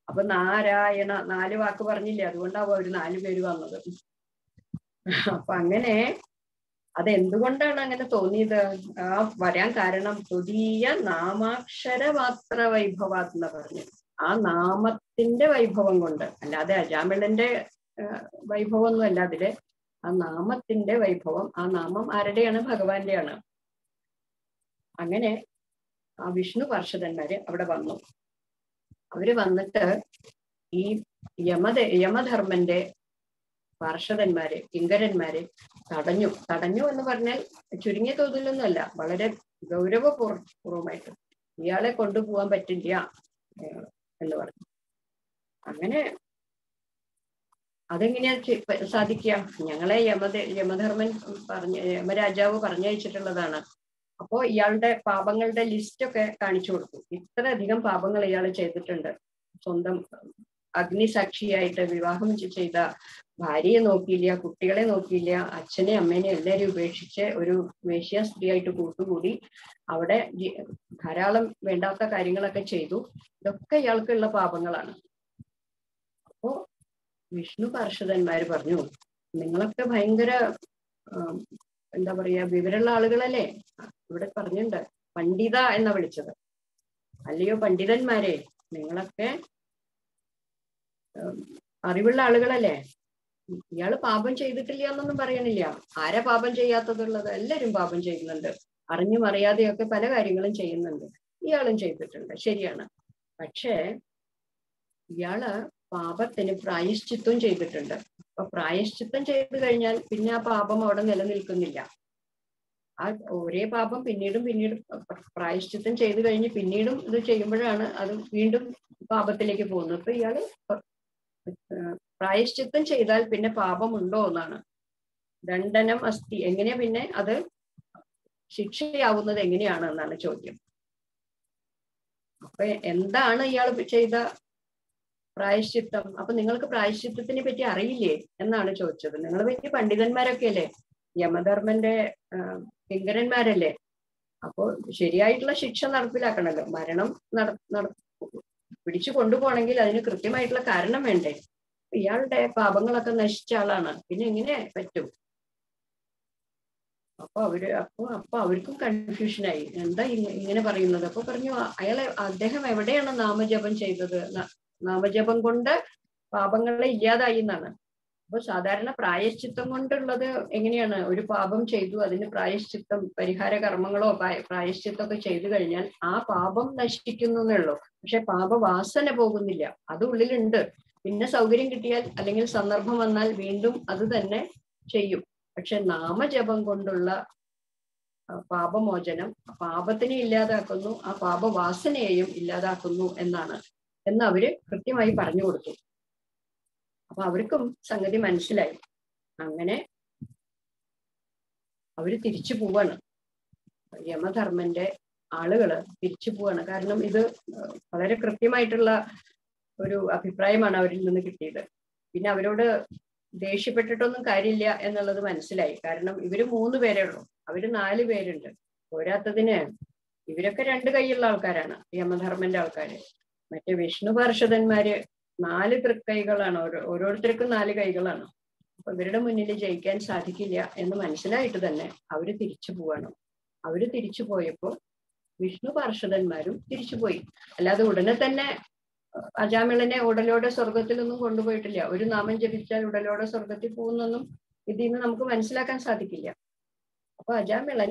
അപ്പൊ നാരായണ നാല് വാക്ക് പറഞ്ഞില്ലേ അതുകൊണ്ടാവും അവര് നാല് പേര് വന്നത് അപ്പൊ അങ്ങനെ അതെന്തുകൊണ്ടാണ് അങ്ങനെ തോന്നിയത് ആ വരാൻ കാരണം തുതീയ നാമാക്ഷര മാത്ര വൈഭവാത് എന്ന് പറഞ്ഞു ആ നാമത്തിന്റെ വൈഭവം കൊണ്ട് അല്ലാതെ അജാമിളന്റെ വൈഭവം ഒന്നും അല്ല അതില് ആ നാമത്തിന്റെ വൈഭവം ആ നാമം ആരുടെയാണ് ഭഗവാന്റെയാണ് അങ്ങനെ ആ വിഷ്ണു പാർഷദന്മാര് അവിടെ വന്നു അവര് വന്നിട്ട് ഈ യമത യമധർമ്മന്റെ പാർഷദന്മാര് കിങ്കരന്മാര് തടഞ്ഞു തടഞ്ഞു എന്ന് പറഞ്ഞാൽ ചുരുങ്ങിയ തോതിലൊന്നുമല്ല വളരെ ഗൗരവപൂർവമായിട്ട് ഇയാളെ കൊണ്ടുപോകാൻ പറ്റില്ല എന്ന് പറഞ്ഞു അങ്ങനെ അതെങ്ങനെയാ സാധിക്കുക ഞങ്ങളെ യമത യമധർമ്മൻ പറഞ്ഞ യമരാജാവ് പറഞ്ഞയച്ചിട്ടുള്ളതാണ് അപ്പോ ഇയാളുടെ പാപങ്ങളുടെ ലിസ്റ്റ് ഒക്കെ കാണിച്ചു കൊടുത്തു ഇത്രയധികം പാപങ്ങൾ ഇയാൾ ചെയ്തിട്ടുണ്ട് സ്വന്തം അഗ്നിസാക്ഷിയായിട്ട് വിവാഹം ചെയ്ത ഭാര്യയെ നോക്കിയില്ല കുട്ടികളെ നോക്കിയില്ല അച്ഛനെ അമ്മേനെ എല്ലാവരും ഉപേക്ഷിച്ച് ഒരു വേശ്യ സ്ത്രീയായിട്ട് കൂട്ടുകൂടി അവിടെ ധാരാളം വേണ്ടാത്ത കാര്യങ്ങളൊക്കെ ചെയ്തു ഇതൊക്കെ ഇയാൾക്കുള്ള പാപങ്ങളാണ് അപ്പോ വിഷ്ണു പാർഷദന്മാര് പറഞ്ഞു നിങ്ങളൊക്കെ ഭയങ്കര എന്താ പറയാ വിവരമുള്ള ആളുകളല്ലേ ഇവിടെ പറഞ്ഞിട്ടുണ്ട് പണ്ഡിത എന്നാ വിളിച്ചത് അല്ലയോ പണ്ഡിതന്മാരെ നിങ്ങളൊക്കെ അറിവുള്ള ആളുകളല്ലേ ഇയാള് പാപം ചെയ്തിട്ടില്ല എന്നൊന്നും പറയണില്ല ആരാ പാപം ചെയ്യാത്തതുള്ളത് എല്ലാരും പാപം ചെയ്യുന്നുണ്ട് അറിഞ്ഞും അറിയാതെയൊക്കെ പല കാര്യങ്ങളും ചെയ്യുന്നുണ്ട് ഇയാളും ചെയ്തിട്ടുണ്ട് ശരിയാണ് പക്ഷേ ഇയാള് പാപത്തിന് പ്രായശ്ചിത്വം ചെയ്തിട്ടുണ്ട് അപ്പൊ പ്രായശ്ചിത്തം ചെയ്തു കഴിഞ്ഞാൽ പിന്നെ ആ പാപം അവിടെ നിലനിൽക്കുന്നില്ല ആ ഒരേ പാപം പിന്നീടും പിന്നീടും പ്രായശ്ചിത്തം ചെയ്തു കഴിഞ്ഞ് പിന്നീടും ഇത് ചെയ്യുമ്പോഴാണ് അത് വീണ്ടും പാപത്തിലേക്ക് പോകുന്നത് ഇപ്പൊ ഇയാള് പ്രായശ്ചിത്തം ചെയ്താൽ പിന്നെ പാപമുണ്ടോ എന്നാണ് ദണ്ഡനം അസ്ഥി എങ്ങനെയാ പിന്നെ അത് ശിക്ഷയാവുന്നത് എങ്ങനെയാണ് എന്നാണ് ചോദ്യം അപ്പൊ എന്താണ് ഇയാൾ ചെയ്ത പ്രായശ്ചിത്തം അപ്പൊ നിങ്ങൾക്ക് പ്രായശ്ചിത്തത്തിനെ പറ്റി അറിയില്ലേ എന്നാണ് ചോദിച്ചത് നിങ്ങൾ വലിയ പണ്ഡിതന്മാരൊക്കെ അല്ലേ യമധർമ്മന്റെ കിങ്കരന്മാരല്ലേ അപ്പോ ശരിയായിട്ടുള്ള ശിക്ഷ നടപ്പിലാക്കണല്ലോ മരണം നട പിടിച്ചു കൊണ്ടുപോകണമെങ്കിൽ അതിന് കൃത്യമായിട്ടുള്ള കാരണം വേണ്ടേ ഇയാളുടെ പാപങ്ങളൊക്കെ നശിച്ച ആളാണ് പിന്നെ എങ്ങനെ പറ്റും അപ്പൊ അവര് അപ്പൊ അപ്പൊ അവർക്കും കൺഫ്യൂഷനായി എന്താ ഇങ്ങനെ പറയുന്നത് അപ്പൊ പറഞ്ഞു അയാളെ അദ്ദേഹം എവിടെയാണ് നാമജപം ചെയ്തത് നാമജപം കൊണ്ട് പാപങ്ങളെ ഇല്ലാതായി എന്നാണ് അപ്പൊ സാധാരണ പ്രായശ്ചിത്തം കൊണ്ടുള്ളത് എങ്ങനെയാണ് ഒരു പാപം ചെയ്തു അതിന് പ്രായശ്ചിത്തം പരിഹാര കർമ്മങ്ങളോ പ്രായശ്ചിത്തമൊക്കെ ചെയ്തു കഴിഞ്ഞാൽ ആ പാപം നശിക്കുന്നു എന്നുള്ളൂ പക്ഷെ പാപവാസന പോകുന്നില്ല അത് ഉള്ളിലുണ്ട് പിന്നെ സൗകര്യം കിട്ടിയാൽ അല്ലെങ്കിൽ സന്ദർഭം വന്നാൽ വീണ്ടും അത് തന്നെ ചെയ്യും പക്ഷെ നാമജപം കൊണ്ടുള്ള പാപമോചനം പാപത്തിനെ ഇല്ലാതാക്കുന്നു ആ പാപവാസനയെയും ഇല്ലാതാക്കുന്നു എന്നാണ് എന്ന് അവര് കൃത്യമായി പറഞ്ഞു കൊടുത്തു അപ്പൊ അവർക്കും സംഗതി മനസ്സിലായി അങ്ങനെ അവര് തിരിച്ചു പോവാണ് യമധർമ്മന്റെ ആളുകള് തിരിച്ചു പോവാണ് കാരണം ഇത് വളരെ കൃത്യമായിട്ടുള്ള ഒരു അഭിപ്രായമാണ് അവരിൽ നിന്ന് കിട്ടിയത് പിന്നെ അവരോട് ദേഷ്യപ്പെട്ടിട്ടൊന്നും കാര്യമില്ല എന്നുള്ളത് മനസ്സിലായി കാരണം ഇവര് മൂന്ന് പേരേ ഉള്ളൂ അവര് നാല് പേരുണ്ട് പോരാത്തതിന് ഇവരൊക്കെ രണ്ട് കൈയുള്ള ആൾക്കാരാണ് യമധർമ്മന്റെ ആൾക്കാര് മറ്റേ വിഷ്ണു പാർഷദന്മാര് നാല് തൃക്കൈകളാണ് ഓരോ ഓരോരുത്തർക്കും നാല് കൈകളാണ് അപ്പൊ ഇവരുടെ മുന്നിൽ ജയിക്കാൻ സാധിക്കില്ല എന്ന് മനസ്സിലായിട്ട് തന്നെ അവര് തിരിച്ചു പോവാണ് അവര് തിരിച്ചു പോയപ്പോ വിഷ്ണു പാർഷദന്മാരും തിരിച്ചുപോയി അല്ലാതെ ഉടനെ തന്നെ അജാമിളനെ ഉടലോടെ സ്വർഗത്തിലൊന്നും കൊണ്ടുപോയിട്ടില്ല ഒരു നാമം ജപിച്ചാൽ ഉടലോടെ സ്വർഗത്തിൽ പോകുന്നൊന്നും ഇതിൽ നിന്ന് നമുക്ക് മനസ്സിലാക്കാൻ സാധിക്കില്ല അപ്പൊ അജാമിളൻ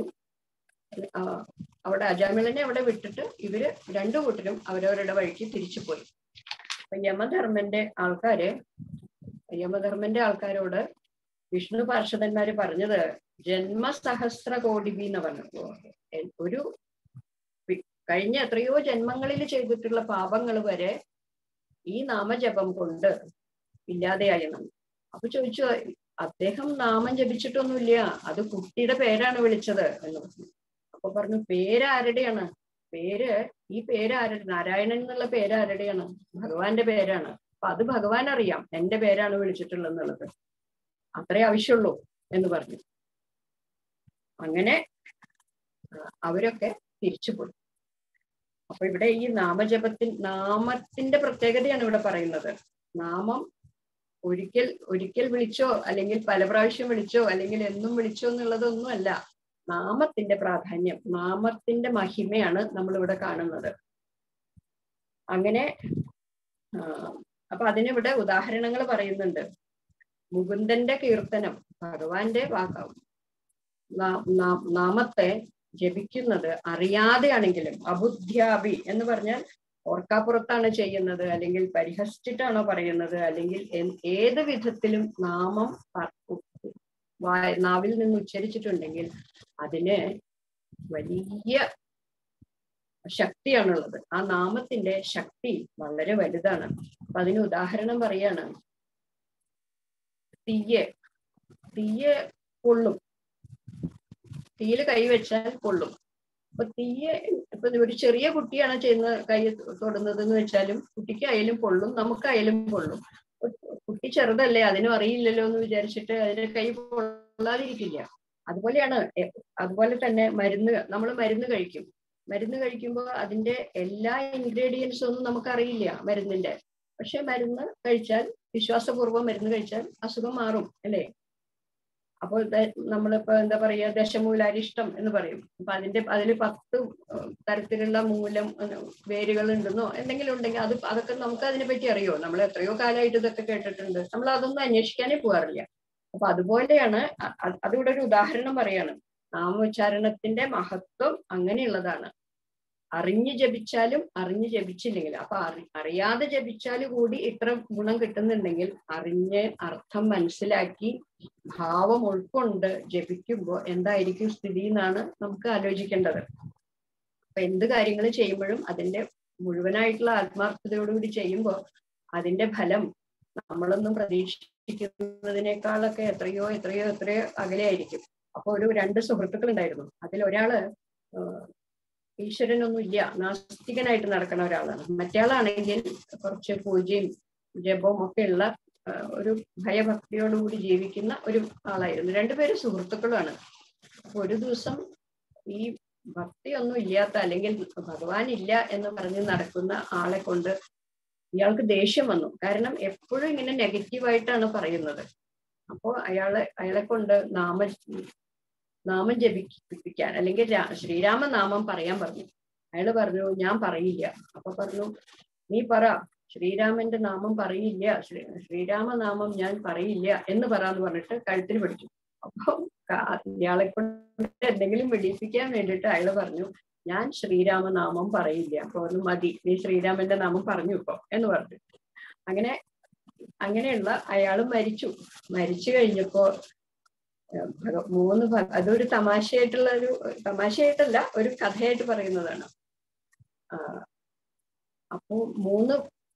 അവിടെ അജാമിളനെ അവിടെ വിട്ടിട്ട് ഇവര് രണ്ടു കൂട്ടരും അവരവരുടെ വഴിക്ക് തിരിച്ചുപോയി അപ്പൊ യമധർമ്മന്റെ ആൾക്കാര് യമധർമ്മന്റെ ആൾക്കാരോട് വിഷ്ണു പാർഷദന്മാര് പറഞ്ഞത് ജന്മസഹസ്ര കോടിബി എന്ന് പറഞ്ഞു ഒരു കഴിഞ്ഞ എത്രയോ ജന്മങ്ങളിൽ ചെയ്തിട്ടുള്ള പാപങ്ങൾ വരെ ഈ നാമജപം കൊണ്ട് ഇല്ലാതെയായി അപ്പൊ ചോദിച്ചു അദ്ദേഹം നാമം ജപിച്ചിട്ടൊന്നുമില്ല അത് കുട്ടിയുടെ പേരാണ് വിളിച്ചത് എന്ന് പറഞ്ഞു അപ്പൊ പറഞ്ഞു പേരാരുടെയാണ് പേര് ഈ പേര് ആരുടെ നാരായണൻ എന്നുള്ള പേര് ആരുടെയാണ് ഭഗവാന്റെ പേരാണ് അപ്പൊ അത് ഭഗവാൻ അറിയാം എന്റെ പേരാണ് വിളിച്ചിട്ടുള്ളത് എന്നുള്ളത് അത്രേ ആവശ്യമുള്ളൂ എന്ന് പറഞ്ഞു അങ്ങനെ അവരൊക്കെ തിരിച്ചുപോയി അപ്പൊ ഇവിടെ ഈ നാമജപത്തിൻ നാമത്തിന്റെ പ്രത്യേകതയാണ് ഇവിടെ പറയുന്നത് നാമം ഒരിക്കൽ ഒരിക്കൽ വിളിച്ചോ അല്ലെങ്കിൽ പല പ്രാവശ്യം വിളിച്ചോ അല്ലെങ്കിൽ എന്നും വിളിച്ചോ എന്നുള്ളതൊന്നുമല്ല നാമത്തിന്റെ പ്രാധാന്യം നാമത്തിന്റെ മഹിമയാണ് നമ്മൾ ഇവിടെ കാണുന്നത് അങ്ങനെ ആ, അപ്പൊ അതിനിവിടെ ഉദാഹരണങ്ങൾ പറയുന്നുണ്ട് മുകുന്ദന്റെ കീർത്തനം ഭഗവാന്റെ വാക്ക നാ- നാ- നാമത്തെ ജപിക്കുന്നത് അറിയാതെയാണെങ്കിലും അബുദ്ധ്യാഭി എന്ന് പറഞ്ഞാൽ ഓർക്കാപ്പുറത്താണ് ചെയ്യുന്നത് അല്ലെങ്കിൽ പരിഹസിച്ചിട്ടാണോ പറയുന്നത് അല്ലെങ്കിൽ എൻ- ഏത് വിധത്തിലും നാമം പ- വായ- നാവിൽ നിന്ന് ഉച്ചരിച്ചിട്ടുണ്ടെങ്കിൽ അതിന് വലിയ ശക്തിയാണുള്ളത് ആ നാമത്തിന്റെ ശക്തി വളരെ വലുതാണ് അപ്പൊ അതിന് ഉദാഹരണം പറയാണ് തീയെ തീയെ പൊള്ളും തീയിൽ കൈവച്ചാൽ പൊള്ളും അപ്പൊ തീയെ ഇപ്പൊ ഒരു ചെറിയ കുട്ടിയാണ് ചെയ്യുന്ന കൈ തൊടുന്നത് എന്ന് വെച്ചാലും കുട്ടിക്കായാലും പൊള്ളും നമുക്കായാലും പൊള്ളും അപ്പൊ കുട്ടി ചെറുതല്ലേ അതിനും അറിയില്ലല്ലോ എന്ന് വിചാരിച്ചിട്ട് അതിന്റെ കൈ പൊള്ളാതിരിക്കില്ല അതുപോലെയാണ് എ- അതുപോലെ തന്നെ മരുന്ന് നമ്മൾ മരുന്ന് കഴിക്കും മരുന്ന് കഴിക്കുമ്പോൾ അതിന്റെ എല്ലാ ഇൻഗ്രീഡിയൻസും ഒന്നും നമുക്കറിയില്ല മരുന്നിന്റെ പക്ഷെ മരുന്ന് കഴിച്ചാൽ വിശ്വാസപൂർവ്വം മരുന്ന് കഴിച്ചാൽ അസുഖം മാറും അല്ലേ അപ്പോൾ ദ- നമ്മളിപ്പോ എന്താ പറയാ ദശമൂലാരിഷ്ടം എന്ന് പറയും അപ്പൊ അതിന്റെ അതിൽ പത്ത് ഏഹ് തരത്തിലുള്ള മൂലം ഏഹ് വേരുകൾ ഉണ്ടെന്നോ എന്തെങ്കിലും ഉണ്ടെങ്കിൽ അത് അതൊക്കെ നമുക്ക് അതിനെ പറ്റി അറിയോ നമ്മൾ എത്രയോ കാലമായിട്ട് ഇതൊക്കെ കേട്ടിട്ടുണ്ട് നമ്മൾ അതൊന്നും അന്വേഷിക്കാനേ പോകാറില്ല അപ്പൊ അതുപോലെയാണ് അ- അ- അതിവിടെ ഒരു ഉദാഹരണം പറയാണ് നാമോച്ചാരണത്തിന്റെ മഹത്വം അങ്ങനെയുള്ളതാണ് അറിഞ്ഞ് ജപിച്ചാലും അറിഞ്ഞ് ജപിച്ചില്ലെങ്കിലും അപ്പൊ അറി അറിയാതെ ജപിച്ചാൽ കൂടി ഇത്ര ഗുണം കിട്ടുന്നുണ്ടെങ്കിൽ അറിഞ്ഞ് അർത്ഥം മനസ്സിലാക്കി ഭാവം ഉൾക്കൊണ്ട് ജപിക്കുമ്പോൾ എന്തായിരിക്കും സ്ഥിതി എന്നാണ് നമുക്ക് ആലോചിക്കേണ്ടത് അപ്പൊ എന്ത് കാര്യങ്ങൾ ചെയ്യുമ്പോഴും അതിന്റെ മുഴുവനായിട്ടുള്ള ആത്മാർത്ഥതയോടുകൂടി ചെയ്യുമ്പോൾ അതിന്റെ ഫലം നമ്മളൊന്നും പ്രതീക്ഷിക്കുന്നതിനേക്കാളൊക്കെ എത്രയോ എത്രയോ എത്രയോ അകലെയായിരിക്കും അപ്പൊ ഒരു രണ്ട് സുഹൃത്തുക്കൾ ഉണ്ടായിരുന്നു അതിൽ ഒരാള് ആഹ് ഈശ്വരനൊന്നും ഇല്ല നാസ്തികനായിട്ട് നടക്കുന്ന ഒരാളാണ് മറ്റേയാളാണെങ്കിൽ കുറച്ച് പൂജയും ജപവും ഒക്കെ ഉള്ള ആഹ് ഒരു ഭയഭക്തിയോടുകൂടി ജീവിക്കുന്ന ഒരു ആളായിരുന്നു രണ്ടുപേരും സുഹൃത്തുക്കളുമാണ് അപ്പൊ ഒരു ദിവസം ഈ ഭക്തിയൊന്നും ഇല്ലാത്ത അല്ലെങ്കിൽ ഭഗവാൻ ഇല്ല എന്ന് പറഞ്ഞ് നടക്കുന്ന ആളെ കൊണ്ട് ഇയാൾക്ക് ദേഷ്യം വന്നു കാരണം എപ്പോഴും ഇങ്ങനെ നെഗറ്റീവായിട്ടാണ് പറയുന്നത് അപ്പോ അയാളെ അയാളെ കൊണ്ട് നാമ നാമം ജപിപ്പിക്കാൻ അല്ലെങ്കിൽ രാ- ശ്രീരാമനാമം പറയാൻ പറഞ്ഞു അയാള് പറഞ്ഞു ഞാൻ പറയില്ല അപ്പൊ പറഞ്ഞു നീ പറ ശ്രീരാമന്റെ നാമം പറയില്ല ശ്രീ ശ്രീരാമനാമം ഞാൻ പറയില്ല എന്ന് പറയാന്ന് പറഞ്ഞിട്ട് കഴുത്തിന് പിടിച്ചു അപ്പൊ കാ- ഇയാളെ കൊണ്ട് എന്തെങ്കിലും വിടിപ്പിക്കാൻ വേണ്ടിയിട്ട് അയാള് പറഞ്ഞു ഞാൻ ശ്രീരാമനാമം പറയില്ല അപ്പൊ പറഞ്ഞു മതി നീ ശ്രീരാമന്റെ നാമം പറഞ്ഞു ഇപ്പൊ എന്ന് പറഞ്ഞു അങ്ങനെ അങ്ങനെയുള്ള അയാള് മരിച്ചു മരിച്ചു കഴിഞ്ഞപ്പോ ഏഹ് ഭഗ- മൂന്ന് ഭ- അതൊരു തമാശയായിട്ടുള്ള ഒരു തമാശയായിട്ടല്ല ഒരു കഥയായിട്ട് പറയുന്നതാണ് ആ, അപ്പോ മൂന്ന്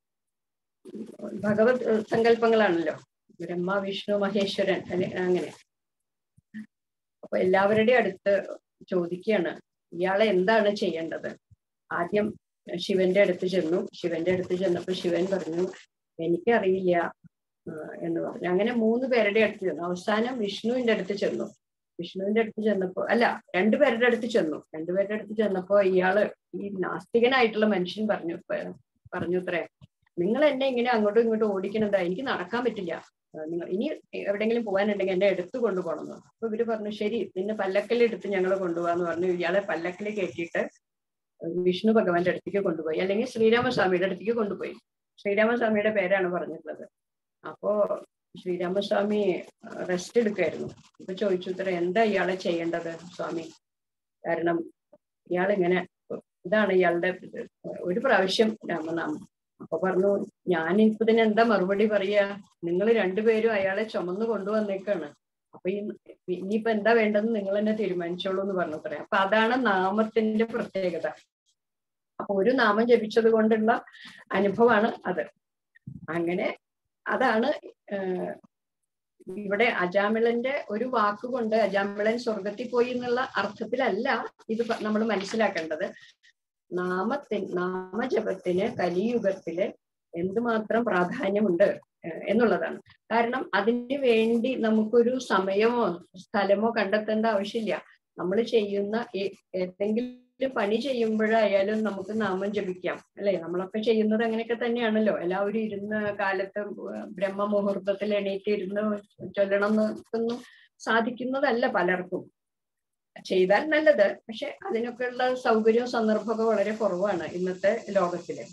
ഭഗവത് ഏഹ് സങ്കല്പങ്ങളാണല്ലോ ബ്രഹ്മ വിഷ്ണു മഹേശ്വരൻ അല്ലെ അങ്ങനെ അപ്പൊ എല്ലാവരുടെയും അടുത്ത് ചോദിക്കുകയാണ് ഇയാളെ എന്താണ് ചെയ്യേണ്ടത് ആദ്യം ശിവന്റെ അടുത്ത് ചെന്നു ശിവന്റെ അടുത്ത് ചെന്നപ്പോ ശിവൻ പറഞ്ഞു എനിക്കറിയില്ല ആ, എന്ന് പറഞ്ഞു അങ്ങനെ മൂന്ന് പേരുടെ അടുത്ത് ചെന്നു അവസാനം വിഷ്ണുവിന്റെ അടുത്ത് ചെന്നു വിഷ്ണുവിന്റെ അടുത്ത് ചെന്നപ്പോ അല്ല രണ്ടുപേരുടെ അടുത്ത് ചെന്നു രണ്ടുപേരുടെ അടുത്ത് ചെന്നപ്പോ ഇയാള് ഈ നാസ്തികനായിട്ടുള്ള മനുഷ്യൻ പറഞ്ഞു പ- പറഞ്ഞു അത്രേ നിങ്ങൾ എന്നെ ഇങ്ങനെ അങ്ങോട്ടും ഇങ്ങോട്ടും ഓടിക്കണെന്താ എനിക്ക് നടക്കാൻ പറ്റില്ല ആ, നിങ്ങൾ ഇനി എവിടെയെങ്കിലും പോകാനുണ്ടെങ്കിൽ എന്നെ എടുത്തു കൊണ്ടുപോകണം എന്ന് പറഞ്ഞു. അപ്പൊ ഇവര് പറഞ്ഞു ശരി നിന്നെ പല്ലക്കൽ എടുത്ത് ഞങ്ങൾ കൊണ്ടുപോകാന്ന് പറഞ്ഞു ഇയാളെ പല്ലക്കൽ കയറ്റിയിട്ട് വിഷ്ണു ഭഗവാന്റെ അടുത്തേക്ക് കൊണ്ടുപോയി അല്ലെങ്കിൽ ശ്രീരാമസ്വാമിയുടെ അടുത്തേക്ക് കൊണ്ടുപോയി ശ്രീരാമസ്വാമിയുടെ പേരാണ് പറഞ്ഞിട്ടുള്ളത് അപ്പോ ശ്രീരാമസ്വാമി റെസ്റ്റ് എടുക്കായിരുന്നു ഇപ്പൊ ചോദിച്ചു ഇത്ര എന്താ ഇയാളെ ചെയ്യേണ്ടത് സ്വാമി കാരണം ഇയാളിങ്ങനെ ഇതാണ് ഇയാളുടെ ഇത്. ഒരു പ്രാവശ്യം രാമനാമം അപ്പൊ പറഞ്ഞു ഞാൻ ഇപ്പൊ ഇതിന് എന്താ മറുപടി പറയാ നിങ്ങൾ രണ്ടുപേരും അയാളെ ചുമന്ന് കൊണ്ടുവന്നേക്കാണ് അപ്പൊ ഈ ഇനിയിപ്പോ എന്താ വേണ്ടതെന്ന് നിങ്ങൾ തന്നെ തീരുമാനിച്ചോളൂ എന്ന് പറഞ്ഞു പറയാം അപ്പൊ അതാണ് നാമത്തിന്റെ പ്രത്യേകത അപ്പൊ ഒരു നാമം ജപിച്ചത് കൊണ്ടുള്ള അനുഭവമാണ് അത് അങ്ങനെ അതാണ് ഏഹ് ഇവിടെ അജാമിളന്റെ ഒരു വാക്കുകൊണ്ട് അജാമിളൻ സ്വർഗത്തിൽ പോയി എന്നുള്ള അർത്ഥത്തിലല്ല ഇത് നമ്മൾ മനസ്സിലാക്കേണ്ടത് നാമത്തിൻ നാമജപത്തിന് കലിയുഗത്തില് എന്തുമാത്രം പ്രാധാന്യമുണ്ട് ഏഹ് എന്നുള്ളതാണ് കാരണം അതിന് വേണ്ടി നമുക്കൊരു സമയമോ സ്ഥലമോ കണ്ടെത്തേണ്ട ആവശ്യമില്ല നമ്മൾ ചെയ്യുന്ന ഏ- ഏതെങ്കിലും പണി ചെയ്യുമ്പോഴായാലും നമുക്ക് നാമം ജപിക്കാം അല്ലെ നമ്മളൊക്കെ ചെയ്യുന്നത് അങ്ങനെയൊക്കെ തന്നെയാണല്ലോ എല്ലാവരും ഇരുന്ന് കാലത്ത് ബ്രഹ്മ മുഹൂർത്തത്തിൽ എണീറ്റ് ഇരുന്ന് ചൊല്ലണം എന്നൊന്നും സാധിക്കുന്നതല്ല പലർക്കും ചെയ്താൽ നല്ലത് പക്ഷെ അതിനൊക്കെയുള്ള സൗകര്യവും സന്ദർഭമൊക്കെ വളരെ കുറവാണ് ഇന്നത്തെ ലോകത്തില്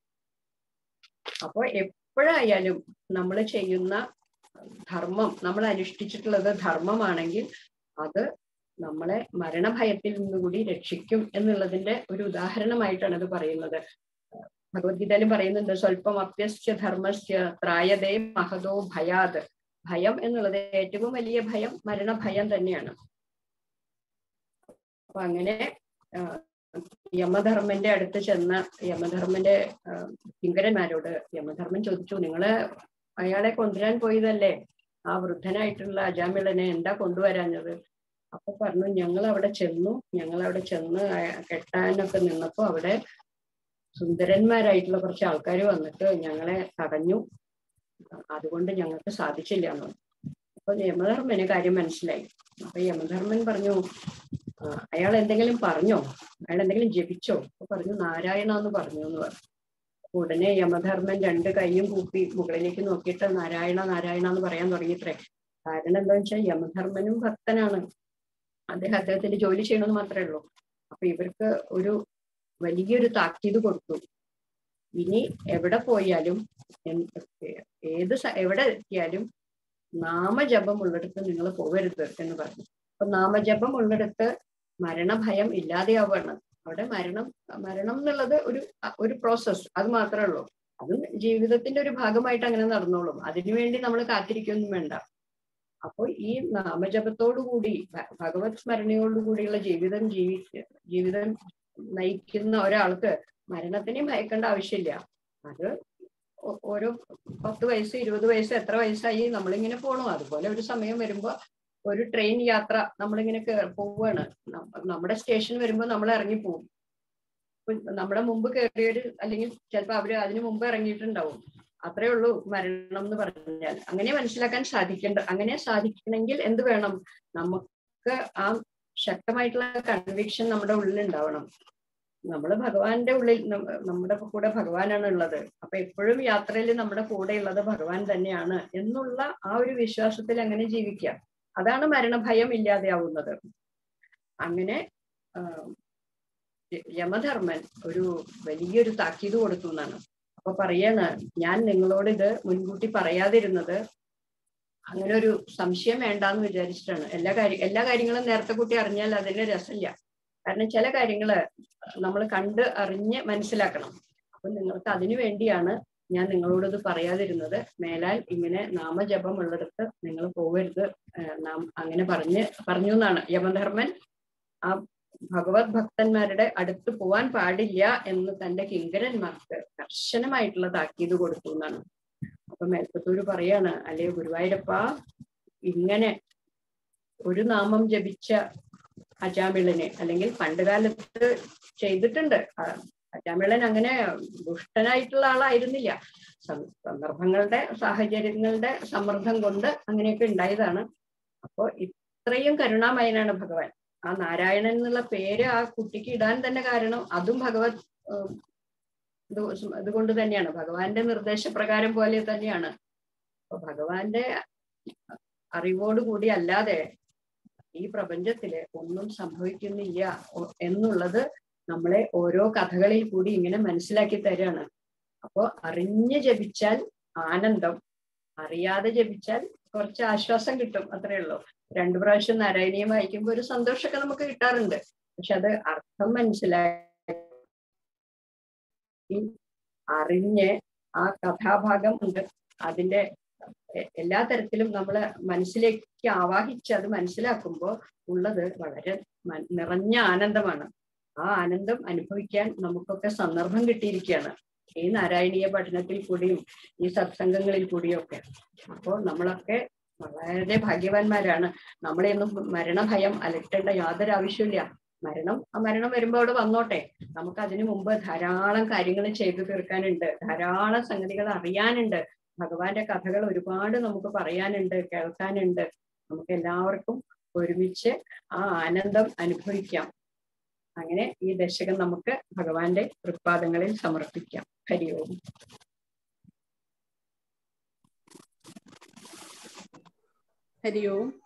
അപ്പൊ എപ്പോഴായാലും നമ്മൾ ചെയ്യുന്ന ധർമ്മം നമ്മൾ അനുഷ്ഠിച്ചിട്ടുള്ളത് ധർമ്മമാണെങ്കിൽ അത് നമ്മളെ മരണഭയത്തിൽ നിന്നുകൂടി രക്ഷിക്കും എന്നുള്ളതിന്റെ ഒരു ഉദാഹരണമായിട്ടാണ് ഇത് പറയുന്നത് ഭഗവത്ഗീതയിലും പറയുന്നുണ്ട് സ്വല്പം അപ്യസ്യ ധർമ്മസ്യ ത്രായതേ മഹതോ ഭയാത് ഭയം എന്നുള്ളത് ഏറ്റവും വലിയ ഭയം മരണഭയം തന്നെയാണ് അപ്പൊ അങ്ങനെ യമധർമ്മന്റെ അടുത്ത് ചെന്ന യമധർമ്മന്റെ കിങ്കരന്മാരോട് യമധർമ്മൻ ചോദിച്ചു നിങ്ങള് അയാളെ കൊണ്ടുവരാൻ പോയതല്ലേ ആ വൃദ്ധനായിട്ടുള്ള അജാമിളനെ എന്താ കൊണ്ടുവരാഞ്ഞത് അപ്പൊ പറഞ്ഞു ഞങ്ങൾ അവിടെ ചെന്നു ഞങ്ങൾ അവിടെ ചെന്ന് കെട്ടാനൊക്കെ നിന്നപ്പോ അവിടെ സുന്ദരന്മാരായിട്ടുള്ള കുറച്ച് ആൾക്കാർ വന്നിട്ട് ഞങ്ങളെ തടഞ്ഞു അതുകൊണ്ട് ഞങ്ങൾക്ക് സാധിച്ചില്ല എന്ന് പറഞ്ഞു അപ്പൊ യമധർമ്മന് കാര്യം മനസ്സിലായി അപ്പൊ യമധർമ്മൻ പറഞ്ഞു അയാൾ എന്തെങ്കിലും പറഞ്ഞോ അയാൾ എന്തെങ്കിലും ജപിച്ചോ അപ്പൊ പറഞ്ഞു നാരായണ എന്ന് പറഞ്ഞു എന്ന് പറഞ്ഞു ഉടനെ യമധർമ്മൻ രണ്ട് കൈയും കൂപ്പി മുകളിലേക്ക് നോക്കിയിട്ട് നാരായണ നാരായണ എന്ന് പറയാൻ തുടങ്ങിയിത്രേ കാരണം എന്താ വെച്ചാൽ യമധർമ്മനും ഭക്തനാണ് അദ്ദേഹം അദ്ദേഹത്തിന്റെ ജോലി ചെയ്യണമെന്ന് മാത്രമേ ഉള്ളൂ അപ്പൊ ഇവർക്ക് ഒരു വലിയൊരു താക്കീത് കൊടുത്തു ഇനി എവിടെ പോയാലും ഏത് എവിടെ എത്തിയാലും നാമജപം ഉള്ളിടത്ത് നിങ്ങൾ പോകരുത് എന്ന് പറഞ്ഞു അപ്പൊ നാമജപം ഉള്ളിടത്ത് മരണഭയം ഇല്ലാതെയാവുകയാണ് അവിടെ മരണം മരണം എന്നുള്ളത് ഒരു ഒരു പ്രോസസ് അത് മാത്രമേ ഉള്ളൂ അത് ജീവിതത്തിന്റെ ഒരു ഭാഗമായിട്ട് അങ്ങനെ നടന്നോളും അതിനുവേണ്ടി നമ്മൾ കാത്തിരിക്കൊന്നും വേണ്ട അപ്പോൾ ഈ നാമജപത്തോടുകൂടി ഭഗവത് സ്മരണയോടുകൂടിയുള്ള ജീവിതം ജീവി ജീവിതം നയിക്കുന്ന ഒരാൾക്ക് മരണത്തിനെ ഭയക്കേണ്ട ആവശ്യമില്ല അത് ഓരോ പത്ത് വയസ്സ് ഇരുപത് വയസ്സ് എത്ര വയസ്സായി നമ്മളിങ്ങനെ പോകണു അതുപോലെ ഒരു സമയം വരുമ്പോ ഒരു ട്രെയിൻ യാത്ര നമ്മളിങ്ങനെ പോവുകയാണ് നമ്മുടെ സ്റ്റേഷൻ വരുമ്പോൾ നമ്മൾ ഇറങ്ങി പോകും നമ്മുടെ മുമ്പ് കയറിയൊരു അല്ലെങ്കിൽ ചിലപ്പോൾ അവര് അതിനു മുമ്പ് ഇറങ്ങിയിട്ടുണ്ടാവും അത്രേ ഉള്ളൂ മരണം എന്ന് പറഞ്ഞാൽ അങ്ങനെ മനസ്സിലാക്കാൻ സാധിക്കേണ്ട അങ്ങനെ സാധിക്കണമെങ്കിൽ എന്ത് വേണം നമുക്ക് ആ ശക്തമായിട്ടുള്ള കൺവിക്ഷൻ നമ്മുടെ ഉള്ളിൽ ഉണ്ടാവണം നമ്മൾ ഭഗവാന്റെ ഉള്ളിൽ നമ്മുടെ കൂടെ ഭഗവാനാണ് ഉള്ളത് അപ്പൊ എപ്പോഴും യാത്രയിൽ നമ്മുടെ കൂടെ ഉള്ളത് ഭഗവാൻ തന്നെയാണ് എന്നുള്ള ആ ഒരു വിശ്വാസത്തിൽ അങ്ങനെ ജീവിക്കുക അതാണ് മരണഭയം ഇല്ലാതെയാവുന്നത് അങ്ങനെ യമധർമ്മൻ ഒരു വലിയൊരു താക്കീത് കൊടുത്തു എന്നാണ് അപ്പൊ പറയാണ് ഞാൻ നിങ്ങളോട് ഇത് മുൻകൂട്ടി പറയാതിരുന്നത് അങ്ങനെ ഒരു സംശയം വേണ്ടാന്ന് വിചാരിച്ചിട്ടാണ് എല്ലാ കാര്യം എല്ലാ കാര്യങ്ങളും നേരത്തെ കൂട്ടി അറിഞ്ഞാൽ അതിന് രസമില്ല കാരണം ചില കാര്യങ്ങള് നമ്മൾ കണ്ട് അറിഞ്ഞ് മനസ്സിലാക്കണം അപ്പൊ നിങ്ങൾക്ക് അതിനു വേണ്ടിയാണ് ഞാൻ നിങ്ങളോട് ഇത് പറയാതിരുന്നത് മേലാൽ ഇങ്ങനെ നാമജപം ഉള്ളിടത്ത് നിങ്ങൾ പോകരുത് നാം അങ്ങനെ പറഞ്ഞ് പറഞ്ഞു എന്നാണ് യമധർമ്മൻ ആ ഭഗവത് ഭക്തന്മാരുടെ അടുത്ത് പോവാൻ പാടില്ല എന്ന് തന്റെ കിങ്കരന്മാർക്ക് കർശനമായിട്ടുള്ള താക്കീത് കൊടുത്തു എന്നാണ് അപ്പൊ മേൽപ്പത്തൂര് പറയാണ് അല്ലേ ഗുരുവായൂരപ്പ ഇങ്ങനെ ഒരു നാമം ജപിച്ച അജാമിളനെ അല്ലെങ്കിൽ പണ്ടുകാലത്ത് ചെയ്തിട്ടുണ്ട് അജാമിളൻ അങ്ങനെ ദുഷ്ടനായിട്ടുള്ള ആളായിരുന്നില്ല സന്ദർഭങ്ങളുടെ സാഹചര്യങ്ങളുടെ സമ്മർദ്ദം കൊണ്ട് അങ്ങനെയൊക്കെ ഉണ്ടായതാണ് അപ്പോ ഇത്രയും കരുണാമയനാണ് ഭഗവാൻ ആ നാരായണൻ എന്നുള്ള പേര് ആ കുട്ടിക്ക് ഇടാൻ തന്നെ കാരണം അതും ഭഗവത് ഇതുകൊണ്ട് തന്നെയാണ് ഭഗവാന്റെ നിർദ്ദേശപ്രകാരം പോലെ തന്നെയാണ് അപ്പൊ ഭഗവാന്റെ അറിവോടുകൂടി അല്ലാതെ ഈ പ്രപഞ്ചത്തില് ഒന്നും സംഭവിക്കുന്നില്ല എന്നുള്ളത് നമ്മളെ ഓരോ കഥകളിൽ കൂടി ഇങ്ങനെ മനസ്സിലാക്കി തരാണ് അപ്പോ അറിഞ്ഞ് ജപിച്ചാൽ ആനന്ദം അറിയാതെ ജപിച്ചാൽ കുറച്ച് ആശ്വാസം കിട്ടും അത്രേ ഉള്ളൂ രണ്ടു പ്രാവശ്യം നാരായണീയം വായിക്കുമ്പോൾ ഒരു സന്തോഷമൊക്കെ നമുക്ക് കിട്ടാറുണ്ട് പക്ഷെ അത് അർത്ഥം മനസ്സിലാക്കി അറിഞ്ഞ് ആ കഥാഭാഗം ഉണ്ട് അതിന്റെ എല്ലാ തരത്തിലും നമ്മൾ മനസ്സിലേക്ക് ആവാഹിച്ച് അത് മനസ്സിലാക്കുമ്പോൾ ഉള്ളത് വളരെ നിറഞ്ഞ ആനന്ദമാണ് ആ ആനന്ദം അനുഭവിക്കാൻ നമുക്കൊക്കെ സന്ദർഭം കിട്ടിയിരിക്കുകയാണ് ഈ നാരായണീയ പഠനത്തിൽ കൂടിയും ഈ സത്സംഗങ്ങളിൽ കൂടിയും ഒക്കെ അപ്പോൾ നമ്മളൊക്കെ വളരെ ഭാഗ്യവാന്മാരാണ് നമ്മളെയൊന്നും മരണഭയം അലട്ടേണ്ട യാതൊരു ആവശ്യമില്ല മരണം ആ മരണം വരുമ്പോൾ അവിടെ വന്നോട്ടെ നമുക്ക് അതിനു മുമ്പ് ധാരാളം കാര്യങ്ങൾ ചെയ്തു തീർക്കാനുണ്ട് ധാരാളം സംഗതികൾ അറിയാനുണ്ട് ഭഗവാന്റെ കഥകൾ ഒരുപാട് നമുക്ക് പറയാനുണ്ട് കേൾക്കാനുണ്ട് നമുക്ക് എല്ലാവർക്കും ഒരുമിച്ച് ആ ആനന്ദം അനുഭവിക്കാം അങ്ങനെ ഈ ദശകം നമുക്ക് ഭഗവാന്റെ തൃപ്പാദങ്ങളിൽ സമർപ്പിക്കാം ഹരി ഓം ഹരി ഓം